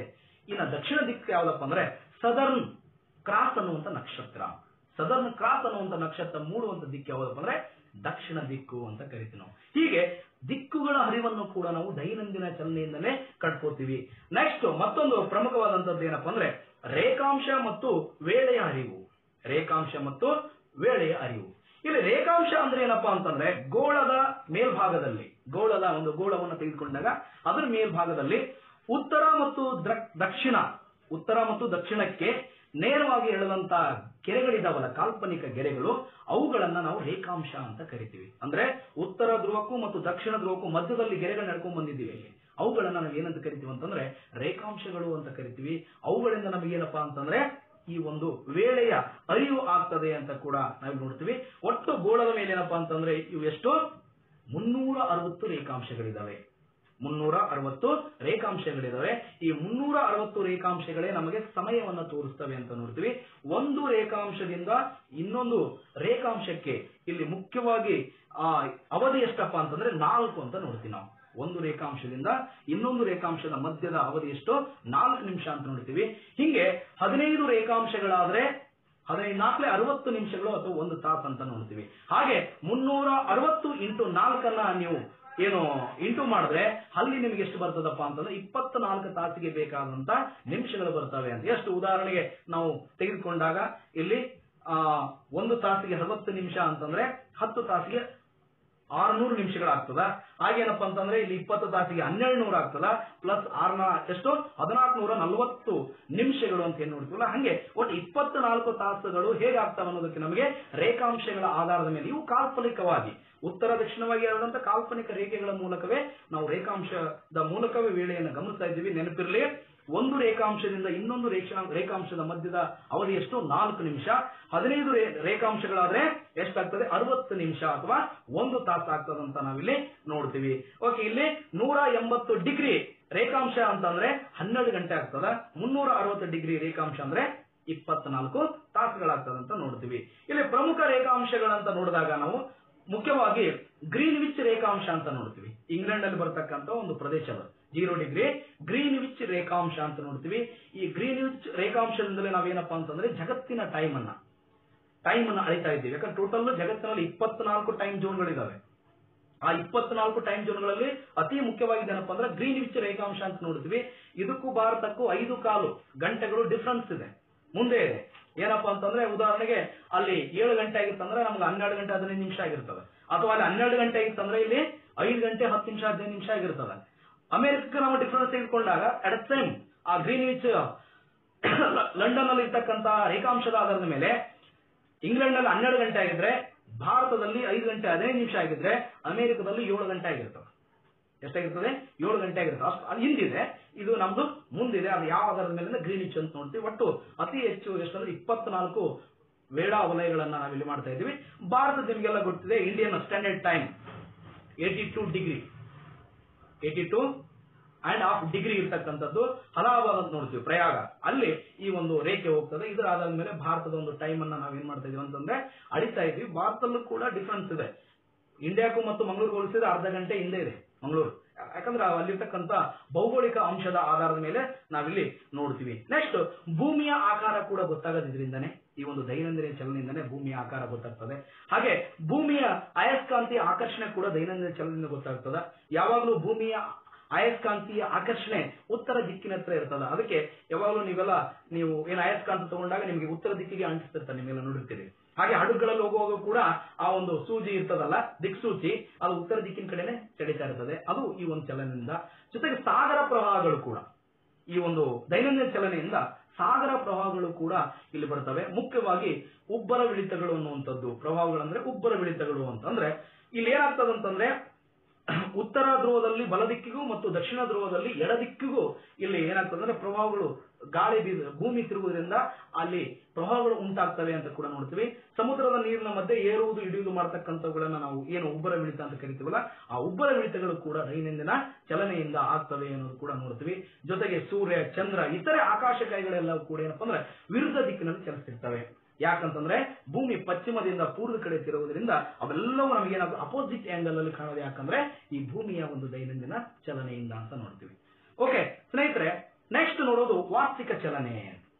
ಇನ್ನು ದಕ್ಷಿಣ ದಿಕ್ಕು ಯಾವ್ದಪ್ಪ ಅಂದ್ರೆ ಸದರ್ನ್ ಕ್ರಾಸ್ ಅನ್ನುವಂತ ನಕ್ಷತ್ರ ಸದರ್ನ್ ಕ್ರಾಸ್ ಅನ್ನುವಂತ ನಕ್ಷತ್ರ ಮೂಡುವಂತ ದಿಕ್ಕು ಯಾವ್ದಪ್ಪ ಅಂದ್ರೆ ದಕ್ಷಿಣ ದಿಕ್ಕು ಅಂತ ಕರಿತೀವಿ ನಾವು ಹೀಗೆ ದಿಕ್ಕುಗಳ ಹರಿವನ್ನು ಕೂಡ ನಾವು ದೈನಂದಿನ ಚಲನೆಯಿಂದಲೇ ಕಟ್ಕೋತೀವಿ ನೆಕ್ಸ್ಟ್ ಮತ್ತೊಂದು ಪ್ರಮುಖವಾದಂತದ್ದು ಏನಪ್ಪಾ ಅಂದ್ರೆ ರೇಖಾಂಶ ಮತ್ತು ವೇಳೆಯ ಹರಿವು ರೇಖಾಂಶ ಮತ್ತು ವೇಳೆಯ ಅರಿವು ಇಲ್ಲಿ ರೇಖಾಂಶ ಅಂದ್ರೆ ಏನಪ್ಪಾ ಅಂತಂದ್ರೆ ಗೋಳದ ಮೇಲ್ಭಾಗದಲ್ಲಿ ಗೋಳದ ಒಂದು ಗೋಳವನ್ನು ತೆಗೆದುಕೊಂಡಾಗ ಅದರ ಮೇಲ್ಭಾಗದಲ್ಲಿ ಉತ್ತರ ಮತ್ತು ದ್ರ- ದಕ್ಷಿಣ ಉತ್ತರ ಮತ್ತು ದಕ್ಷಿಣಕ್ಕೆ ನೇರವಾಗಿ ಎಳೆದಂತ ಗೆರೆಗಳಿದಾವಲ್ಲ ಕಾಲ್ಪನಿಕ ಗೆರೆಗಳು ಅವುಗಳನ್ನ ನಾವು ರೇಖಾಂಶ ಅಂತ ಕರಿತೀವಿ ಅಂದ್ರೆ ಉತ್ತರ ಧ್ರುವಕ್ಕೂ ಮತ್ತು ದಕ್ಷಿಣ ಧ್ರುವಕ್ಕೂ ಮಧ್ಯದಲ್ಲಿ ಗೆರೆಗಳು ನಡ್ಕೊಂಡ್ ಬಂದಿದ್ದೀವಿ ಇಲ್ಲಿ ಅವುಗಳನ್ನ ನಾವು ಏನಂತ ಕರಿತೀವಿ ಅಂತಂದ್ರೆ ರೇಖಾಂಶಗಳು ಅಂತ ಕರಿತೀವಿ ಅವುಗಳಿಂದ ನಮಗೆ ಏನಪ್ಪಾ ಅಂತಂದ್ರೆ ಈ ಒಂದು ವೇಳೆಯ ಅರಿವು ಆಗ್ತದೆ ಅಂತ ಕೂಡ ನಾವು ನೋಡ್ತೀವಿ ಒಟ್ಟು ಗೋಳದ ಮೇಲೆ ಏನಪ್ಪಾ ಅಂತಂದ್ರೆ ಇವು ಎಷ್ಟು ಮುನ್ನೂರ ಅರವತ್ತು ರೇಖಾಂಶಗಳಿದಾವೆ ಮುನ್ನೂರ ಅರವತ್ತು ರೇಖಾಂಶಗಳಿದಾವೆ ಈ ಮುನ್ನೂರ ಅರವತ್ತು ರೇಖಾಂಶಗಳೇ ನಮಗೆ ಸಮಯವನ್ನ ತೋರಿಸ್ತವೆ ಅಂತ ನೋಡ್ತೀವಿ ಒಂದು ರೇಖಾಂಶದಿಂದ ಇನ್ನೊಂದು ರೇಖಾಂಶಕ್ಕೆ ಇಲ್ಲಿ ಮುಖ್ಯವಾಗಿ ಆ ಅವಧಿ ಎಷ್ಟಪ್ಪ ಅಂತಂದ್ರೆ ನಾಲ್ಕು ಅಂತ ನೋಡ್ತೀವಿ ನಾವು ಒಂದು ರೇಖಾಂಶದಿಂದ ಇನ್ನೊಂದು ರೇಖಾಂಶದ ಮಧ್ಯದ ಅವಧಿ ಎಷ್ಟು ನಾಲ್ಕು ನಿಮಿಷ ಅಂತ ನೋಡ್ತೀವಿ ಹಿಂಗೆ ಹದಿನೈದು ರೇಖಾಂಶಗಳಾದ್ರೆ ಹದಿನೈದು ನಾಲ್ಕಲೆ ಅರವತ್ತು ನಿಮಿಷಗಳು ಅಥವಾ ಒಂದು ತಾಸು ಅಂತ ನೋಡ್ತೀವಿ ಹಾಗೆ ಮುನ್ನೂರ ಅರವತ್ತು ಇಂಟು ನಾಲ್ಕನ್ನ ನೀವು ಏನು ಇಂಟು ಮಾಡಿದ್ರೆ ಅಲ್ಲಿ ನಿಮಗೆ ಎಷ್ಟು ಬರ್ತದಪ್ಪ ಅಂತಂದ್ರೆ ಇಪ್ಪತ್ನಾಲ್ಕು ತಾಸಿಗೆ ಬೇಕಾದಂತ ನಿಮಿಷಗಳು ಬರ್ತವೆ ಅಂತ ಎಷ್ಟು ಉದಾಹರಣೆಗೆ ನಾವು ತೆಗೆದುಕೊಂಡಾಗ ಇಲ್ಲಿ ಆ ಒಂದು ತಾಸಿಗೆ ಅರವತ್ತು ನಿಮಿಷ ಅಂತಂದ್ರೆ ಹತ್ತು ತಾಸಿಗೆ ಆರ್ನೂರು ನಿಮಿಷಗಳಾಗ್ತದ ಹಾಗೇನಪ್ಪ ಅಂತಂದ್ರೆ ಇಲ್ಲಿ ಇಪ್ಪತ್ತು ತಾಸಿಗೆ ಹನ್ನೆರಡು ನೂರ ಆಗ್ತದ ಪ್ಲಸ್ ಆರ್ನ ಎಷ್ಟು ಹದಿನಾಲ್ಕು ನೂರ ನಲವತ್ತು ನಿಮಿಷಗಳು ಅಂತ ಏನ್ ನೋಡ್ತೀವಲ್ಲ ಹಂಗೆ ಒಟ್ಟು ಇಪ್ಪತ್ನಾಲ್ಕು ತಾಸುಗಳು ಹೇಗಾಗ್ತವೆ ಅನ್ನೋದಕ್ಕೆ ನಮಗೆ ರೇಖಾಂಶಗಳ ಆಧಾರದ ಮೇಲೆ ಇವು ಕಾಲ್ಪನಿಕವಾಗಿ ಉತ್ತರ ದಕ್ಷಿಣವಾಗಿ ಆದಂತ ಕಾಲ್ಪನಿಕ ರೇಖೆಗಳ ಮೂಲಕವೇ ನಾವು ರೇಖಾಂಶದ ಮೂಲಕವೇ ವೇಳೆಯನ್ನು ಗಮನಿಸ್ತಾ ಇದ್ದೀವಿ ನೆನಪಿರಲಿ ಒಂದು ರೇಖಾಂಶದಿಂದ ಇನ್ನೊಂದು ರೇಖಾ ರೇಖಾಂಶದ ಮಧ್ಯದ ಅವಧಿ ಎಷ್ಟು ನಾಲ್ಕು ನಿಮಿಷ ಹದಿನೈದು ರೇ- ರೇಖಾಂಶಗಳಾದ್ರೆ ಎಷ್ಟಾಗ್ತದೆ ಅರವತ್ತು ನಿಮಿಷ ಅಥವಾ ಒಂದು ತಾಸು ಆಗ್ತದಂತ ನಾವಿಲ್ಲಿ ನೋಡ್ತೀವಿ ಓಕೆ ಇಲ್ಲಿ ನೂರ ಎಂಬತ್ತು ಡಿಗ್ರಿ ರೇಖಾಂಶ ಅಂತಂದ್ರೆ ಹನ್ನೆರಡು ಗಂಟೆ ಆಗ್ತದ ಮುನ್ನೂರ ಅರವತ್ತು ಡಿಗ್ರಿ ರೇಖಾಂಶ ಅಂದ್ರೆ ಇಪ್ಪತ್ನಾಲ್ಕು ತಾಸುಗಳಾಗ್ತದಂತ ನೋಡ್ತೀವಿ ಇಲ್ಲಿ ಪ್ರಮುಖ ರೇಖಾಂಶಗಳಂತ ನೋಡಿದಾಗ ನಾವು ಮುಖ್ಯವಾಗಿ ಗ್ರೀನ್ ವಿಚ್ ರೇಖಾಂಶ ಅಂತ ನೋಡ್ತೀವಿ ಇಂಗ್ಲೆಂಡ್ ಅಲ್ಲಿ ಬರ್ತಕ್ಕಂತ ಒಂದು ಪ್ರದೇಶ ಅದು ಜೀರೋ ಡಿಗ್ರಿ ಗ್ರೀನ್ ವಿಚ್ ರೇಖಾಂಶ ಅಂತ ನೋಡ್ತೀವಿ ಈ ಗ್ರೀನ್ ವಿಚ್ ರೇಖಾಂಶದಿಂದಲೇ ನಾವೇನಪ್ಪಾ ಅಂತಂದ್ರೆ ಜಗತ್ತಿನ ಟೈಮ್ ಅನ್ನ ಟೈಮ್ ಅನ್ನ ಅಳಿತಾ ಇದ್ದೀವಿ ಯಾಕಂದ್ರೆ ಟೋಟಲ್ ಜಗತ್ತಿನಲ್ಲಿ ಇಪ್ಪತ್ನಾಲ್ಕು ಟೈಮ್ ಗಳಿದಾವೆ ಆ ಇಪ್ಪತ್ನಾಲ್ಕು ಟೈಮ್ ಗಳಲ್ಲಿ ಅತಿ ಮುಖ್ಯವಾಗಿ ಏನಪ್ಪಾ ಅಂದ್ರೆ ಗ್ರೀನ್ ವಿಚ್ ರೇಖಾಂಶ ಅಂತ ನೋಡ್ತೀವಿ ಇದಕ್ಕೂ ಭಾರತಕ್ಕೂ ಐದು ಕಾಲು ಗಂಟೆಗಳು ಡಿಫ್ರೆನ್ಸ್ ಇದೆ ಮುಂದೆ ಇದೆ ಏನಪ್ಪಾ ಅಂತಂದ್ರೆ ಉದಾಹರಣೆಗೆ ಅಲ್ಲಿ ಏಳು ಗಂಟೆ ಆಗಿತ್ತಂದ್ರೆ ನಮ್ಗೆ ಹನ್ನೆರಡು ಗಂಟೆ ಹದಿನೈದು ನಿಮಿಷ ಆಗಿರ್ತದೆ ಅಥವಾ ಅಲ್ಲಿ ಹನ್ನೆರಡು ಗಂಟೆ ಆಗಿತ್ತಂದ್ರೆ ಇಲ್ಲಿ ಐದು ಗಂಟೆ ಹತ್ತು ನಿಮಿಷ ಹದಿನೈದು ನಿಮಿಷ ಆಗಿರ್ತದೆ ಅಮೆರಿಕಕ್ಕೆ ನಾವು ಡಿಫ್ರೆನ್ಸ್ ತೆಗೆದುಕೊಂಡಾಗ ಅಟ್ ಸೇಮ್ ಆ ಗ್ರೀನ್ ವಿಚ್ ಲಂಡನ್ ಅಲ್ಲಿ ಇರ್ತಕ್ಕಂತ ರೇಖಾಂಶದ ಆಧಾರದ ಮೇಲೆ ಇಂಗ್ಲೆಂಡ್ ನಲ್ಲಿ ಹನ್ನೆರಡು ಗಂಟೆ ಆಗಿದ್ರೆ ಭಾರತದಲ್ಲಿ ಐದು ಗಂಟೆ ಹದಿನೈದು ನಿಮಿಷ ಆಗಿದ್ರೆ ಅಮೆರಿಕದಲ್ಲಿ ಏಳು ಗಂಟೆ ಆಗಿರ್ತದೆ ಎಷ್ಟಾಗಿರ್ತದೆ ಏಳು ಗಂಟೆ ಆಗಿರುತ್ತೆ ಅಷ್ಟು ಅದು ಹಿಂದಿದೆ ಇದು ನಮ್ದು ಮುಂದಿದೆ ಅದು ಯಾವ ಆಧಾರದ ಮೇಲೆ ಗ್ರೀನಿಚ್ ಅಂತ ನೋಡ್ತೀವಿ ಒಟ್ಟು ಅತಿ ಹೆಚ್ಚು ಎಷ್ಟಂದ್ರೆ ಇಪ್ಪತ್ನಾಲ್ಕು ವೇಳಾ ವಲಯಗಳನ್ನ ನಾವಿಲ್ಲಿ ಮಾಡ್ತಾ ಇದ್ದೀವಿ ಭಾರತ ನಿಮಗೆಲ್ಲ ಗೊತ್ತಿದೆ Indian standard time eighty two degree eighty two and half degree ಇರ್ತಕ್ಕಂಥದ್ದು ಅಲಹಾಬಾದ್ ಅಂತ ನೋಡ್ತೀವಿ ಪ್ರಯಾಗ ಅಲ್ಲಿ ಈ ಒಂದು ರೇಖೆ ಹೋಗ್ತದೆ ಇದರ ಆಧಾರದ ಮೇಲೆ ಭಾರತದ ಒಂದು ಟೈಮ್ ಅನ್ನ ನಾವ್ ಏನ್ ಮಾಡ್ತಾ ಇದೀವಿ ಅಂತಂದ್ರೆ ಅಳಿತಾ ಇದೀವಿ ಭಾರತದಲ್ಲೂ ಕೂಡ ಡಿಫ್ರೆನ್ಸ್ ಇದೆ ಇಂಡಿಯಾಕ್ಕೂ ಮತ್ತು ಮಂಗಳೂರು ಹೋಲಿಸಿದ್ರೆ ಅರ್ಧ ಗಂಟೆ ಹಿಂದೆ ಇದೆ ಮಂಗಳೂರು ಯಾಕಂದ್ರೆ ಅಲ್ಲಿರ್ತಕ್ಕಂಥ ಭೌಗೋಳಿಕ ಅಂಶದ ಆಧಾರದ ಮೇಲೆ ನಾವಿಲ್ಲಿ ನೋಡ್ತೀವಿ ನೆಕ್ಸ್ಟ್ ಭೂಮಿಯ ಆಕಾರ ಕೂಡ ಗೊತ್ತಾಗದಿದ್ರಿಂದನೇ ಈ ಒಂದು ದೈನಂದಿನ ಚಲನೆಯಿಂದನೇ ಭೂಮಿಯ ಆಕಾರ ಗೊತ್ತಾಗ್ತದೆ ಹಾಗೆ ಭೂಮಿಯ ಅಯಸ್ಕಾಂತೀಯ ಆಕರ್ಷಣೆ ಕೂಡ ದೈನಂದಿನ ಚಲನೆಯಿಂದ ಗೊತ್ತಾಗ್ತದೆ ಯಾವಾಗಲೂ ಭೂಮಿಯ ಅಯಸ್ಕಾಂತೀಯ ಆಕರ್ಷಣೆ ಉತ್ತರ ದಿಕ್ಕಿನ ಹತ್ರ ಇರ್ತದ ಅದಕ್ಕೆ ಯಾವಾಗಲೂ ನೀವೆಲ್ಲ ನೀವು ಏನು ಅಯಸ್ಕಾಂತ ತಗೊಂಡಾಗ ನಿಮಗೆ ಉತ್ತರ ದಿಕ್ಕಿಗೆ ಅಂಟಿಸ್ತಿರ್ತಾರೆ ನಿಮ್ಮೆಲ್ಲ ನೋಡಿರ್ತೀರಿ ಹಾಗೆ ಹಡಗುಗಳಲ್ಲಿ ಹೋಗುವಾಗ ಕೂಡ ಆ ಒಂದು ಸೂಜಿ ಇರ್ತದಲ್ಲ ದಿಕ್ಸೂಚಿ ಅದು ಉತ್ತರ ದಿಕ್ಕಿನ ಕಡೆನೆ ಚಡಿತಾ ಇರ್ತದೆ ಅದು ಈ ಒಂದು ಚಲನೆಯಿಂದ ಜೊತೆಗೆ ಸಾಗರ ಪ್ರವಾಹಗಳು ಕೂಡ ಈ ಒಂದು ದೈನಂದಿನ ಚಲನೆಯಿಂದ ಸಾಗರ ಪ್ರವಾಹಗಳು ಕೂಡ ಇಲ್ಲಿ ಬರ್ತವೆ ಮುಖ್ಯವಾಗಿ ಉಬ್ಬರ ವಿಳಿತಗಳು ಅನ್ನುವಂಥದ್ದು ಪ್ರವಾಹಗಳಂದ್ರೆ ಉಬ್ಬರ ವಿಳಿತಗಳು ಅಂತಂದ್ರೆ ಇಲ್ಲಿ ಏನಾಗ್ತದಂತಂದ್ರೆ ಉತ್ತರ ಧ್ರುವದಲ್ಲಿ ಬಲ ದಿಕ್ಕಿಗೂ ಮತ್ತು ದಕ್ಷಿಣ ಧ್ರುವದಲ್ಲಿ ಎಡ ದಿಕ್ಕಿಗೂ ಇಲ್ಲಿ ಏನಾಗ್ತದೆ ಅಂದ್ರೆ ಪ್ರವಾಹಗಳು ಗಾಳಿ ಬೀಸ ಭೂಮಿ ತಿರುಗುವುದರಿಂದ ಅಲ್ಲಿ ಪ್ರವಾಹಗಳು ಉಂಟಾಗ್ತವೆ ಅಂತ ಕೂಡ ನೋಡ್ತೀವಿ ಸಮುದ್ರದ ನೀರಿನ ಮಧ್ಯೆ ಏರುವುದು ಇಳಿಯುವುದು ಮಾಡತಕ್ಕಂಥವುಗಳನ್ನ ನಾವು ಏನು ಉಬ್ಬರ ವಿಳಿತ ಅಂತ ಕರಿತೀವಲ್ಲ ಆ ಉಬ್ಬರ ವಿಳಿತಗಳು ಕೂಡ ದೈನಂದಿನ ಚಲನೆಯಿಂದ ಆಗ್ತವೆ ಅನ್ನೋದು ಕೂಡ ನೋಡ್ತೀವಿ ಜೊತೆಗೆ ಸೂರ್ಯ ಚಂದ್ರ ಇತರೆ ಆಕಾಶಕಾಯಿಗಳೆಲ್ಲ ಕೂಡ ಏನಪ್ಪಾ ಅಂದ್ರೆ ವಿರುದ್ಧ ದಿಕ್ಕಿನಲ್ಲಿ ಚಲಿಸ್ತಿರ್ತವೆ ಯಾಕಂತಂದ್ರೆ ಭೂಮಿ ಪಶ್ಚಿಮದಿಂದ ಪೂರ್ವ ಕಡೆ ತಿರುವುದರಿಂದ ಅವೆಲ್ಲವೂ ನಮಗೆ ಏನಾದ್ರು ಅಪೋಸಿಟ್ ಆಂಗಲ್ ಅಲ್ಲಿ ಕಾಣೋದು ಯಾಕಂದ್ರೆ ಈ ಭೂಮಿಯ ಒಂದು ದೈನಂದಿನ ಚಲನೆಯಿಂದ ಅಂತ ನೋಡ್ತೀವಿ ಓಕೆ ಸ್ನೇಹಿತರೆ ನೆಕ್ಸ್ಟ್ ನೋಡೋದು ವಾರ್ಷಿಕ ಚಲನೆ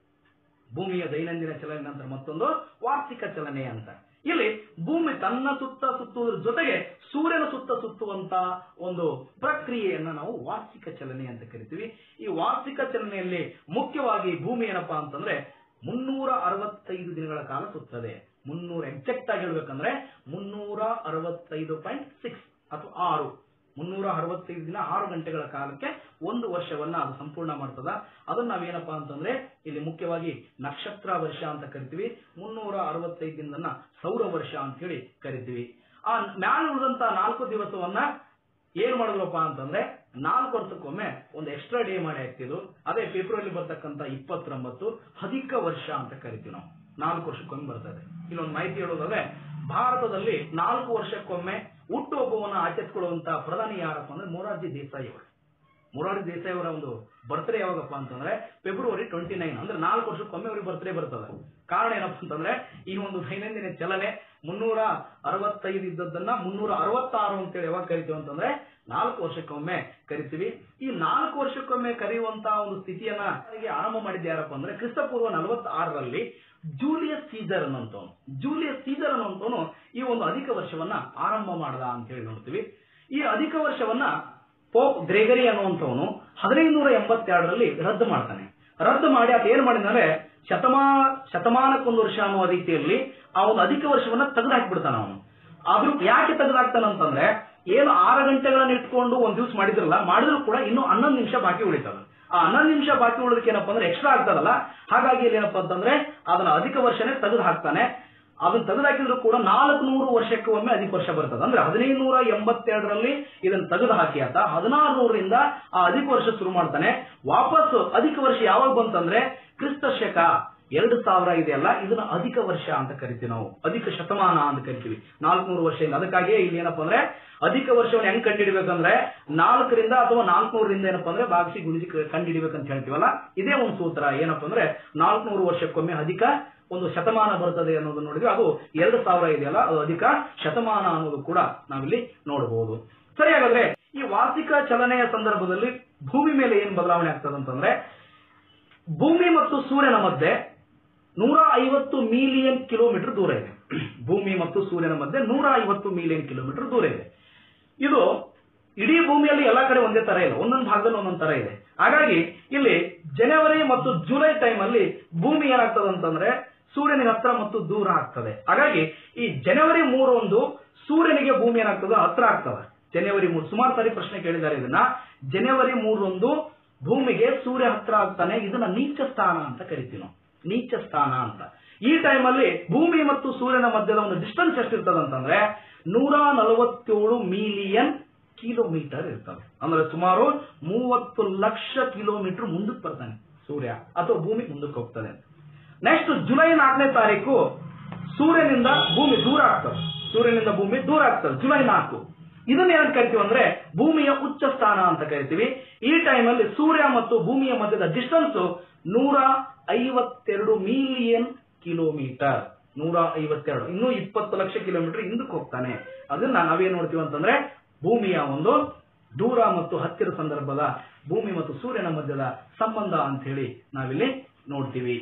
ಭೂಮಿಯ ದೈನಂದಿನ ಚಲನೆ ನಂತರ ಮತ್ತೊಂದು ವಾರ್ಷಿಕ ಚಲನೆ ಅಂತ ಇಲ್ಲಿ ಭೂಮಿ ತನ್ನ ಸುತ್ತ ಸುತ್ತುವುದ್ರ ಜೊತೆಗೆ ಸೂರ್ಯನ ಸುತ್ತ ಸುತ್ತುವಂತ ಒಂದು ಪ್ರಕ್ರಿಯೆಯನ್ನ ನಾವು ವಾರ್ಷಿಕ ಚಲನೆ ಅಂತ ಕರಿತೀವಿ ಈ ವಾರ್ಷಿಕ ಚಲನೆಯಲ್ಲಿ ಮುಖ್ಯವಾಗಿ ಭೂಮಿ ಏನಪ್ಪಾ ಅಂತಂದ್ರೆ ಮುನ್ನೂರ ಅರವತ್ತೈದು ದಿನಗಳ ಕಾಲ ಸುತ್ತದೆ ಮುನ್ನೂರ ಎಕ್ಸಾಕ್ಟ್ ಆಗಿ ಹೇಳ್ಬೇಕಂದ್ರೆ ಮುನ್ನೂರ ಅರವತ್ತೈದು ಪಾಯಿಂಟ್ ಸಿಕ್ಸ್ ಅಥವಾ ಆರು ಮುನ್ನೂರ ಅರವತ್ತೈದು ದಿನ ಆರು ಗಂಟೆಗಳ ಕಾಲಕ್ಕೆ ಒಂದು ವರ್ಷವನ್ನ ಅದು ಸಂಪೂರ್ಣ ಮಾಡ್ತದ ಅದನ್ನ ನಾವೇನಪ್ಪಾ ಅಂತಂದ್ರೆ ಇಲ್ಲಿ ಮುಖ್ಯವಾಗಿ ನಕ್ಷತ್ರ ವರ್ಷ ಅಂತ ಕರಿತೀವಿ ಮುನ್ನೂರ ಅರವತ್ತೈದು ದಿನದನ್ನ ಸೌರ ವರ್ಷ ಅಂತ ಹೇಳಿ ಕರಿತೀವಿ ಆ ಮ್ಯಾಲ ಉಳಿದಂತ ನಾಲ್ಕು ದಿವಸವನ್ನ ಏನ್ ಮಾಡಿದ್ರಪ್ಪ ಅಂತಂದ್ರೆ ನಾಲ್ಕು ವರ್ಷಕ್ಕೊಮ್ಮೆ ಒಂದು ಎಕ್ಸ್ಟ್ರಾ ಡೇ ಮಾಡಿ ಹಾಕ್ತಿದ್ರು ಅದೇ ಫೆಬ್ರವರಿ ಬರ್ತಕ್ಕಂತ ಇಪ್ಪತ್ತೊಂಬತ್ತು ಅಧಿಕ ವರ್ಷ ಅಂತ ಕರಿತೀವಿ ನಾವು ನಾಲ್ಕು ವರ್ಷಕ್ಕೊಮ್ಮೆ ಬರ್ತದೆ ಇಲ್ಲೊಂದು ಮಾಹಿತಿ ಹೇಳೋದಾದ್ರೆ ಭಾರತದಲ್ಲಿ ನಾಲ್ಕು ವರ್ಷಕ್ಕೊಮ್ಮೆ ಹುಟ್ಟುಹಬ್ಬವನ್ನು ಆಚರಿಸಿಕೊಳ್ಳುವಂತ ಪ್ರಧಾನಿ ಯಾರಪ್ಪ ಅಂದ್ರೆ ಮೊರಾರ್ಜಿ ದೇಸಾಯಿ ಅವರು ಮೊರಾರ್ಜಿ ದೇಸಾಯಿ ಅವರ ಒಂದು ಬರ್ತ್ಡೇ ಯಾವಾಗಪ್ಪ ಅಂತಂದ್ರೆ ಫೆಬ್ರವರಿ ಟ್ವೆಂಟಿ ನೈನ್ ಅಂದ್ರೆ ನಾಲ್ಕು ವರ್ಷಕ್ಕೊಮ್ಮೆ ಅವ್ರಿಗೆ ಬರ್ತ್ಡೇ ಬರ್ತದೆ ಕಾರಣ ಏನಪ್ಪ ಅಂತಂದ್ರೆ ಈ ಒಂದು ದೈನಂದಿನ ಚಲನೆ ಮುನ್ನೂರ ಅರವತ್ತೈದು ಇದ್ದದ್ದನ್ನ ಮುನ್ನೂರ ಅರವತ್ತಾರು ಅಂತೇಳಿ ಯಾವಾಗ ಕರಿತೀವಿ ಅಂತಂದ್ರೆ ನಾಲ್ಕು ವರ್ಷಕ್ಕೊಮ್ಮೆ ಕರಿತೀವಿ ಈ ನಾಲ್ಕು ವರ್ಷಕ್ಕೊಮ್ಮೆ ಕರೆಯುವಂತ ಒಂದು ಸ್ಥಿತಿಯನ್ನ ಅವರಿಗೆ ಆರಂಭ ಮಾಡಿದ್ದು ಯಾರಪ್ಪ ಅಂದ್ರೆ ಕ್ರಿಸ್ತಪೂರ್ವ ನಲವತ್ತಾರರಲ್ಲಿ ಜೂಲಿಯಸ್ ಸೀಸರ್ ಅನ್ನೋಂಥವನು ಜೂಲಿಯಸ್ ಸೀಸರ್ ಅನ್ನೋಂಥವನು ಈ ಒಂದು ಅಧಿಕ ವರ್ಷವನ್ನ ಆರಂಭ ಮಾಡದ ಅಂತ ಹೇಳಿ ನೋಡ್ತೀವಿ ಈ ಅಧಿಕ ವರ್ಷವನ್ನ ಪೋಪ್ ಗ್ರೆಗರಿ ಅನ್ನುವಂಥವನು ಹದಿನೈದುನೂರ ಎಂಬತ್ತೆರಡರಲ್ಲಿ ರದ್ದು ಮಾಡ್ತಾನೆ ರದ್ದು ಮಾಡಿ ಆತ ಏನ್ ಮಾಡಿದ್ರೆ ಶತಮಾ ಶತಮಾನಕ್ಕೊಂದು ವರ್ಷ ಅನ್ನುವ ರೀತಿಯಲ್ಲಿ ಆ ಒಂದು ಅಧಿಕ ವರ್ಷವನ್ನ ತೆಗೆದು ಹಾಕ್ಬಿಡ್ತಾನ ಅವನು ಆದ್ರೂ ಯಾಕೆ ತೆಗೆದಾಕ್ತಾನಂತಂದ್ರೆ ಏನು ಆರು ಗಂಟೆಗಳನ್ನ ಇಟ್ಕೊಂಡು ಒಂದ್ ದಿವ್ಸ ಮಾಡಿದ್ರಲ್ಲ ಮಾಡಿದ್ರು ಕೂಡ ಇನ್ನು ಹನ್ನೊಂದು ನಿಮಿಷ ಬಾಕಿ ಉಳಿತದ ಆ ಹನ್ನೊಂದು ನಿಮಿಷ ಬಾಕಿ ಉಳಿದಕ್ಕೆ ಏನಪ್ಪಾ ಅಂದ್ರೆ ಎಕ್ಸ್ಟ್ರಾ ಆಗ್ತದಲ್ಲ ಹಾಗಾಗಿ ಇಲ್ಲಿ ಏನಪ್ಪಾ ಅಂತಂದ್ರೆ ಅದನ್ನ ಅಧಿಕ ವರ್ಷನೇ ತೆಗೆದು ಹಾಕ್ತಾನೆ ಅದನ್ನ ತೆಗೆದಾಕಿದ್ರು ಕೂಡ ನಾಲ್ಕು ನೂರು ವರ್ಷಕ್ಕೆ ಒಮ್ಮೆ ಅಧಿಕ ವರ್ಷ ಬರ್ತದೆ ಅಂದ್ರೆ ಹದಿನೈದು ನೂರ ಎಂಬತ್ತೆರಡರಲ್ಲಿ ಇದನ್ನ ತೆಗೆದು ಹಾಕಿ ಆತ ಹದಿನಾರು ನೂರರಿಂದ ಆ ಅಧಿಕ ವರ್ಷ ಶುರು ಮಾಡ್ತಾನೆ ವಾಪಸ್ ಅಧಿಕ ವರ್ಷ ಯಾವಾಗ ಬಂತಂದ್ರೆ ಕ್ರಿಸ್ತ ಶಕ ಎರಡು ಸಾವಿರ ಇದೆಯಲ್ಲ ಇದನ್ನ ಅಧಿಕ ವರ್ಷ ಅಂತ ಕರಿತೀವಿ ನಾವು ಅಧಿಕ ಶತಮಾನ ಅಂತ ಕರಿತೀವಿ ನಾಲ್ಕುನೂರು ವರ್ಷದಿಂದ ಅದಕ್ಕಾಗಿಯೇ ಇಲ್ಲಿ ಏನಪ್ಪಾ ಅಂದ್ರೆ ಅಧಿಕ ವರ್ಷವನ್ನು ಹೆಂಗ್ ಕಂಡುಹಿಡಿಬೇಕಂದ್ರೆ ನಾಲ್ಕರಿಂದ ಅಥವಾ ನಾಲ್ಕುನೂರರಿಂದ ಏನಪ್ಪಾ ಅಂದ್ರೆ ಭಾಗಿಸಿ ಗುಣಿಸಿ ಕಂಡುಹಿಡಿಬೇಕಂತ ಹೇಳ್ತೀವಲ್ಲ ಇದೇ ಒಂದು ಸೂತ್ರ ಏನಪ್ಪಾ ಅಂದ್ರೆ ನಾಲ್ಕುನೂರು ವರ್ಷಕ್ಕೊಮ್ಮೆ ಅಧಿಕ ಒಂದು ಶತಮಾನ ಬರ್ತದೆ ಅನ್ನೋದನ್ನ ನೋಡಿದ್ವಿ ಅದು ಎರಡು ಸಾವಿರ ಇದೆಯಲ್ಲ ಅದು ಅಧಿಕ ಶತಮಾನ ಅನ್ನೋದು ಕೂಡ ನಾವಿಲ್ಲಿ ನೋಡಬಹುದು ಸರಿ ಹಾಗಾದ್ರೆ ಈ ವಾರ್ಷಿಕ ಚಲನೆಯ ಸಂದರ್ಭದಲ್ಲಿ ಭೂಮಿ ಮೇಲೆ ಏನ್ ಬದಲಾವಣೆ ಆಗ್ತದೆ ಅಂತಂದ್ರೆ ಭೂಮಿ ಮತ್ತು ಸೂರ್ಯನ ಮಧ್ಯೆ ನೂರ ಐವತ್ತು ಮಿಲಿಯನ್ ಕಿಲೋಮೀಟರ್ ದೂರ ಇದೆ ಭೂಮಿ ಮತ್ತು ಸೂರ್ಯನ ಮಧ್ಯೆ ನೂರ ಐವತ್ತು ಮಿಲಿಯನ್ ಕಿಲೋಮೀಟರ್ ದೂರ ಇದೆ ಇದು ಇಡೀ ಭೂಮಿಯಲ್ಲಿ ಎಲ್ಲಾ ಕಡೆ ಒಂದೇ ತರ ಇಲ್ಲ ಒಂದೊಂದು ಭಾಗದಲ್ಲಿ ಒಂದೊಂದು ತರ ಇದೆ ಹಾಗಾಗಿ ಇಲ್ಲಿ ಜನವರಿ ಮತ್ತು ಜುಲೈ ಟೈಮ್ ಅಲ್ಲಿ ಭೂಮಿ ಏನಾಗ್ತದೆ ಅಂತಂದ್ರೆ ಸೂರ್ಯನಿಗೆ ಹತ್ರ ಮತ್ತು ದೂರ ಆಗ್ತದೆ ಹಾಗಾಗಿ ಈ ಜನವರಿ ಮೂರೊಂದು ಸೂರ್ಯನಿಗೆ ಭೂಮಿ ಏನಾಗ್ತದೆ ಹತ್ರ ಆಗ್ತದೆ ಜನವರಿ ಮೂರು ಸುಮಾರು ಸಾರಿ ಪ್ರಶ್ನೆ ಕೇಳಿದ್ದಾರೆ ಇದನ್ನ ಜನವರಿ ಮೂರೊಂದು ಭೂಮಿಗೆ ಸೂರ್ಯ ಹತ್ರ ಆಗ್ತಾನೆ ಇದನ್ನ ನೀಚ ಸ್ಥಾನ ಅಂತ ಕರಿತೀವಿ ನಾವು ನೀಚ ಸ್ಥಾನ ಅಂತ ಈ ಟೈಮಲ್ಲಿ ಭೂಮಿ ಮತ್ತು ಸೂರ್ಯನ ಮಧ್ಯದ ಒಂದು ಡಿಸ್ಟೆನ್ಸ್ ಎಷ್ಟಿರ್ತದೆ ಅಂತಂದ್ರೆ ನೂರ ನಲವತ್ತೇಳು ಮಿಲಿಯನ್ ಕಿಲೋಮೀಟರ್ ಇರ್ತವೆ ಅಂದ್ರೆ ಸುಮಾರು ಮೂವತ್ತು ಲಕ್ಷ ಕಿಲೋಮೀಟರ್ ಮುಂದಕ್ಕೆ ಬರ್ತಾನೆ ಸೂರ್ಯ ಅಥವಾ ಭೂಮಿ ಮುಂದಕ್ಕೆ ಹೋಗ್ತದೆ ನೆಕ್ಸ್ಟ್ ಜುಲೈ ನಾಲ್ಕನೇ ತಾರೀಕು ಸೂರ್ಯನಿಂದ ಭೂಮಿ ದೂರ ಆಗ್ತದೆ ಸೂರ್ಯನಿಂದ ಭೂಮಿ ದೂರ ಆಗ್ತದೆ ಜುಲೈ ನಾಲ್ಕು ಇದನ್ನ ಏನ್ ಕರಿತೀವಿ ಅಂದ್ರೆ ಭೂಮಿಯ ಉಚ್ಚ ಸ್ಥಾನ ಅಂತ ಕರಿತೀವಿ ಈ ಟೈಮಲ್ಲಿ ಸೂರ್ಯ ಮತ್ತು ಭೂಮಿಯ ಮಧ್ಯದ ಡಿಸ್ಟೆನ್ಸ್ ನೂರ ಐವತ್ತೆರಡು ಮಿಲಿಯನ್ ಕಿಲೋಮೀಟರ್ ನೂರ ಐವತ್ತೆರಡು ಇನ್ನೂ ಇಪ್ಪತ್ತು ಲಕ್ಷ ಕಿಲೋಮೀಟರ್ ಹಿಂದಕ್ಕೆ ಹೋಗ್ತಾನೆ ಅದನ್ನ ನಾವೇನ್ ನೋಡ್ತೀವಿ ಅಂತಂದ್ರೆ ಭೂಮಿಯ ಒಂದು ದೂರ ಮತ್ತು ಹತ್ತಿರ ಸಂದರ್ಭದ ಭೂಮಿ ಮತ್ತು ಸೂರ್ಯನ ಮಧ್ಯದ ಸಂಬಂಧ ಅಂತ ಹೇಳಿ ನಾವಿಲ್ಲಿ ನೋಡ್ತೀವಿ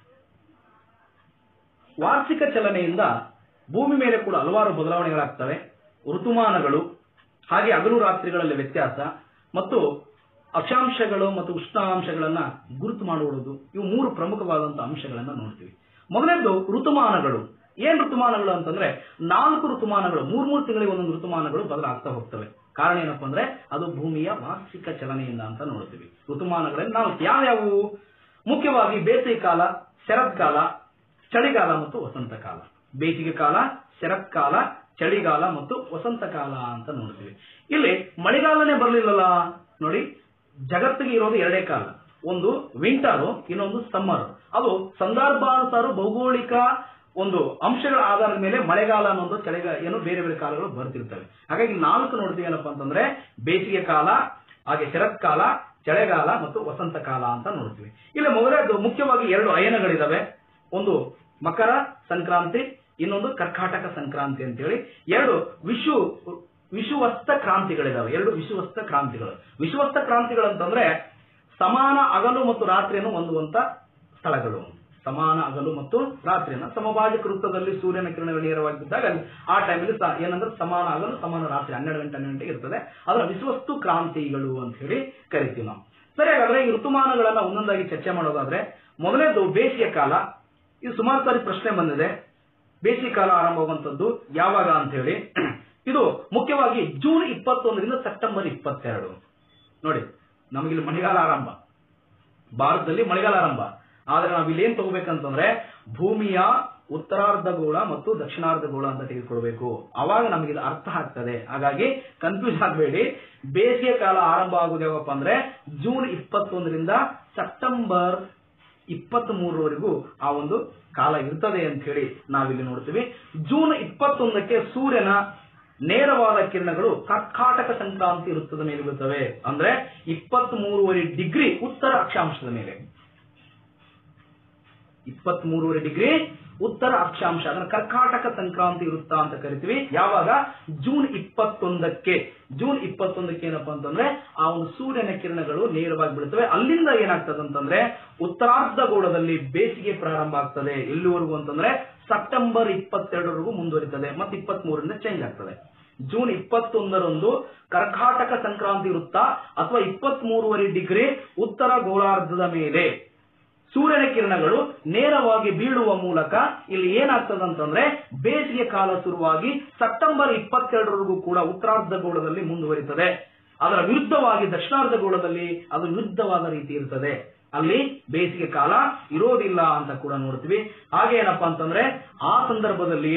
ವಾರ್ಷಿಕ ಚಲನೆಯಿಂದ ಭೂಮಿ ಮೇಲೆ ಕೂಡ ಹಲವಾರು ಬದಲಾವಣೆಗಳಾಗ್ತವೆ ಋತುಮಾನಗಳು ಹಾಗೆ ಹಗಲು ರಾತ್ರಿಗಳಲ್ಲಿ ವ್ಯತ್ಯಾಸ ಮತ್ತು ಅಕ್ಷಾಂಶಗಳು ಮತ್ತು ಉಷ್ಣಾಂಶಗಳನ್ನ ಗುರುತು ಮಾಡುವುದು ಇವು ಮೂರು ಪ್ರಮುಖವಾದಂತಹ ಅಂಶಗಳನ್ನ ನೋಡ್ತೀವಿ ಮೊದಲನೇದು ಋತುಮಾನಗಳು ಏನ್ ಋತುಮಾನಗಳು ಅಂತಂದ್ರೆ ನಾಲ್ಕು ಋತುಮಾನಗಳು ಮೂರ್ ಮೂರು ತಿಂಗಳಿಗೆ ಒಂದೊಂದು ಋತುಮಾನಗಳು ಬದಲಾಗ್ತಾ ಹೋಗ್ತವೆ ಕಾರಣ ಏನಪ್ಪಾ ಅಂದ್ರೆ ಅದು ಭೂಮಿಯ ವಾರ್ಷಿಕ ಚಲನೆಯಿಂದ ಅಂತ ನೋಡ್ತೀವಿ ಋತುಮಾನಗಳಲ್ಲಿ ನಾಲ್ಕು ಯಾವ್ಯಾವು ಮುಖ್ಯವಾಗಿ ಬೇಸಿಗೆ ಕಾಲ ಶರತ್ಕಾಲ ಚಳಿಗಾಲ ಮತ್ತು ವಸಂತ ಕಾಲ ಬೇಸಿಗೆ ಕಾಲ ಶರತ್ಕಾಲ ಚಳಿಗಾಲ ಮತ್ತು ವಸಂತ ಕಾಲ ಅಂತ ನೋಡ್ತೀವಿ ಇಲ್ಲಿ ಮಳೆಗಾಲನೇ ಬರ್ಲಿಲ್ಲಲ್ಲ ನೋಡಿ ಜಗತ್ತಿಗೆ ಇರೋದು ಎರಡೇ ಕಾಲ ಒಂದು ವಿಂಟರ್ ಇನ್ನೊಂದು ಸಮ್ಮರ್ ಅದು ಸಂದರ್ಭಾನುಸಾರ ಭೌಗೋಳಿಕ ಒಂದು ಅಂಶಗಳ ಆಧಾರದ ಮೇಲೆ ಮಳೆಗಾಲ ಅನ್ನೋದು ಚಳಿಗಾಲ ಏನು ಬೇರೆ ಬೇರೆ ಕಾಲಗಳು ಬರ್ತಿರ್ತವೆ ಹಾಗಾಗಿ ನಾಲ್ಕು ನೋಡ್ತೀವಿ ಏನಪ್ಪಾ ಅಂತಂದ್ರೆ ಬೇಸಿಗೆ ಕಾಲ ಹಾಗೆ ಶರತ್ಕಾಲ ಚಳಿಗಾಲ ಮತ್ತು ವಸಂತ ಕಾಲ ಅಂತ ನೋಡ್ತೀವಿ ಇಲ್ಲಿ ಮೊದಲನೇದು ಮುಖ್ಯವಾಗಿ ಎರಡು ಅಯನಗಳಿದಾವೆ ಒಂದು ಮಕರ ಸಂಕ್ರಾಂತಿ ಇನ್ನೊಂದು ಕರ್ಕಾಟಕ ಸಂಕ್ರಾಂತಿ ಅಂತೇಳಿ ಎರಡು ವಿಷು ವಿಷುವಸ್ತ ಕ್ರಾಂತಿಗಳಿದಾವೆ ಎರಡು ವಿಷುವಸ್ತ ಕ್ರಾಂತಿಗಳು ವಿಷುವಸ್ತ ಕ್ರಾಂತಿಗಳು ಅಂತಂದ್ರೆ ಸಮಾನ ಹಗಲು ಮತ್ತು ರಾತ್ರಿಯನ್ನು ಹೊಂದುವಂತ ಸ್ಥಳಗಳು ಸಮಾನ ಹಗಲು ಮತ್ತು ರಾತ್ರಿಯನ್ನ ಸಮಭಾಜಕ ವೃತ್ತದಲ್ಲಿ ಸೂರ್ಯನ ಕಿರಣಗಳು ನೇರವಾಗಿ ಬಿದ್ದಾಗ ಅಲ್ಲಿ ಆ ಟೈಮಲ್ಲಿ ಏನಂದ್ರೆ ಸಮಾನ ಹಗಲು ಸಮಾನ ರಾತ್ರಿ ಹನ್ನೆರಡು ಗಂಟೆ ಹನ್ನೆರಡು ಗಂಟೆಗೆ ಇರ್ತದೆ ಅದರ ವಿಶ್ವಸ್ತು ಕ್ರಾಂತಿಗಳು ಅಂತ ಹೇಳಿ ಕರಿತೀವಿ ನಾವು ಸರಿ ಹಾಗಾದ್ರೆ ಈ ಋತುಮಾನಗಳನ್ನ ಒಂದೊಂದಾಗಿ ಚರ್ಚೆ ಮಾಡೋದಾದ್ರೆ ಮೊದಲನೇದು ಬೇಸಿಗೆ ಕಾಲ ಇದು ಸುಮಾರು ಸಾರಿ ಪ್ರಶ್ನೆ ಬಂದಿದೆ ಬೇಸಿಗೆ ಕಾಲ ಆರಂಭವಾಗುವಂತದ್ದು ಯಾವಾಗ ಅಂತ ಹೇಳಿ ಇದು ಮುಖ್ಯವಾಗಿ ಜೂನ್ ಇಪ್ಪತ್ತೊಂದರಿಂದ ಸೆಪ್ಟೆಂಬರ್ ಇಪ್ಪತ್ತೆರಡು ನೋಡಿ ನಮಗಿಲ್ಲಿ ಮಳೆಗಾಲ ಆರಂಭ ಭಾರತದಲ್ಲಿ ಮಳೆಗಾಲ ಆರಂಭ ಆದ್ರೆ ನಾವು ಇಲ್ಲಿ ಏನ್ ತಗೋಬೇಕಂತಂದ್ರೆ ಭೂಮಿಯ ಉತ್ತರಾರ್ಧಗೋಳ ಮತ್ತು ದಕ್ಷಿಣಾರ್ಧಗೋಳ ಅಂತ ತೆಗೆದುಕೊಳ್ಬೇಕು ಅವಾಗ ನಮಗೆ ಇದು ಅರ್ಥ ಆಗ್ತದೆ ಹಾಗಾಗಿ ಕನ್ಫ್ಯೂಸ್ ಆಗಬೇಡಿ ಬೇಸಿಗೆ ಕಾಲ ಆರಂಭ ಆಗುದು ಯಾವಪ್ಪ ಅಂದ್ರೆ ಜೂನ್ ಇಪ್ಪತ್ತೊಂದರಿಂದ ಸೆಪ್ಟೆಂಬರ್ ಇಪ್ಪತ್ತ್ ಮೂರರವರೆಗೂ ಆ ಒಂದು ಕಾಲ ಇರ್ತದೆ ಅಂತ ಹೇಳಿ ನಾವಿಲ್ಲಿ ನೋಡ್ತೀವಿ ಜೂನ್ ಇಪ್ಪತ್ತೊಂದಕ್ಕೆ ಸೂರ್ಯನ ನೇರವಾದ ಕಿರಣಗಳು ಕರ್ಕಾಟಕ ಸಂಕ್ರಾಂತಿ ವೃತ್ತದ ಮೇಲೆ ಬೀಳುತ್ತವೆ ಅಂದ್ರೆ ಇಪ್ಪತ್ತ್ ಮೂರುವರೆ ಡಿಗ್ರಿ ಉತ್ತರ ಅಕ್ಷಾಂಶದ ಮೇಲೆ ಇಪ್ಪತ್ತ್ ಮೂರುವರೆ ಡಿಗ್ರಿ ಉತ್ತರ ಅಕ್ಷಾಂಶ ಅದನ್ನ ಕರ್ಕಾಟಕ ಸಂಕ್ರಾಂತಿ ವೃತ್ತ ಅಂತ ಕರಿತೀವಿ ಯಾವಾಗ ಜೂನ್ ಇಪ್ಪತ್ತೊಂದಕ್ಕೆ ಜೂನ್ ಇಪ್ಪತ್ತೊಂದಕ್ಕೆ ಏನಪ್ಪಾ ಅಂತಂದ್ರೆ ಆ ಒಂದು ಸೂರ್ಯನ ಕಿರಣಗಳು ನೇರವಾಗಿ ಬೀಳುತ್ತವೆ ಅಲ್ಲಿಂದ ಏನಾಗ್ತದೆ ಅಂತಂದ್ರೆ ಉತ್ತರಾರ್ಧಗೋಳದಲ್ಲಿ ಬೇಸಿಗೆ ಪ್ರಾರಂಭ ಆಗ್ತದೆ ಎಲ್ಲಿವರೆಗೂ ಅಂತಂದ್ರೆ ಸೆಪ್ಟೆಂಬರ್ ಇಪ್ಪತ್ತೆರಡರವರೆಗೂ ಮುಂದುವರಿತದೆ ಮತ್ತೆ ಇಪ್ಪತ್ತ್ ಮೂರರಿಂದ ಚೇಂಜ್ ಆಗ್ತದೆ ಜೂನ್ ಇಪ್ಪತ್ತೊಂದರಂದು ಕರ್ಕಾಟಕ ಸಂಕ್ರಾಂತಿ ವೃತ್ತ ಅಥವಾ ಇಪ್ಪತ್ತ್ ಮೂರುವರೆ ಡಿಗ್ರಿ ಉತ್ತರ ಗೋಳಾರ್ಧದ ಮೇಲೆ ಸೂರ್ಯನ ಕಿರಣಗಳು ನೇರವಾಗಿ ಬೀಳುವ ಮೂಲಕ ಇಲ್ಲಿ ಏನಾಗ್ತದೆ ಅಂತಂದ್ರೆ ಬೇಸಿಗೆ ಕಾಲ ಶುರುವಾಗಿ ಸೆಪ್ಟೆಂಬರ್ ಇಪ್ಪತ್ತೆರಡರವರೆಗೂ ಕೂಡ ಉತ್ತರಾರ್ಧಗೋಳದಲ್ಲಿ ಮುಂದುವರಿತದೆ ಅದರ ವಿರುದ್ಧವಾಗಿ ದಕ್ಷಿಣಾರ್ಧಗೋಳದಲ್ಲಿ ಅದು ವಿರುದ್ಧವಾದ ರೀತಿ ಇರ್ತದೆ ಅಲ್ಲಿ ಬೇಸಿಗೆ ಕಾಲ ಇರೋದಿಲ್ಲ ಅಂತ ಕೂಡ ನೋಡ್ತೀವಿ ಹಾಗೆ ಏನಪ್ಪಾ ಅಂತಂದ್ರೆ ಆ ಸಂದರ್ಭದಲ್ಲಿ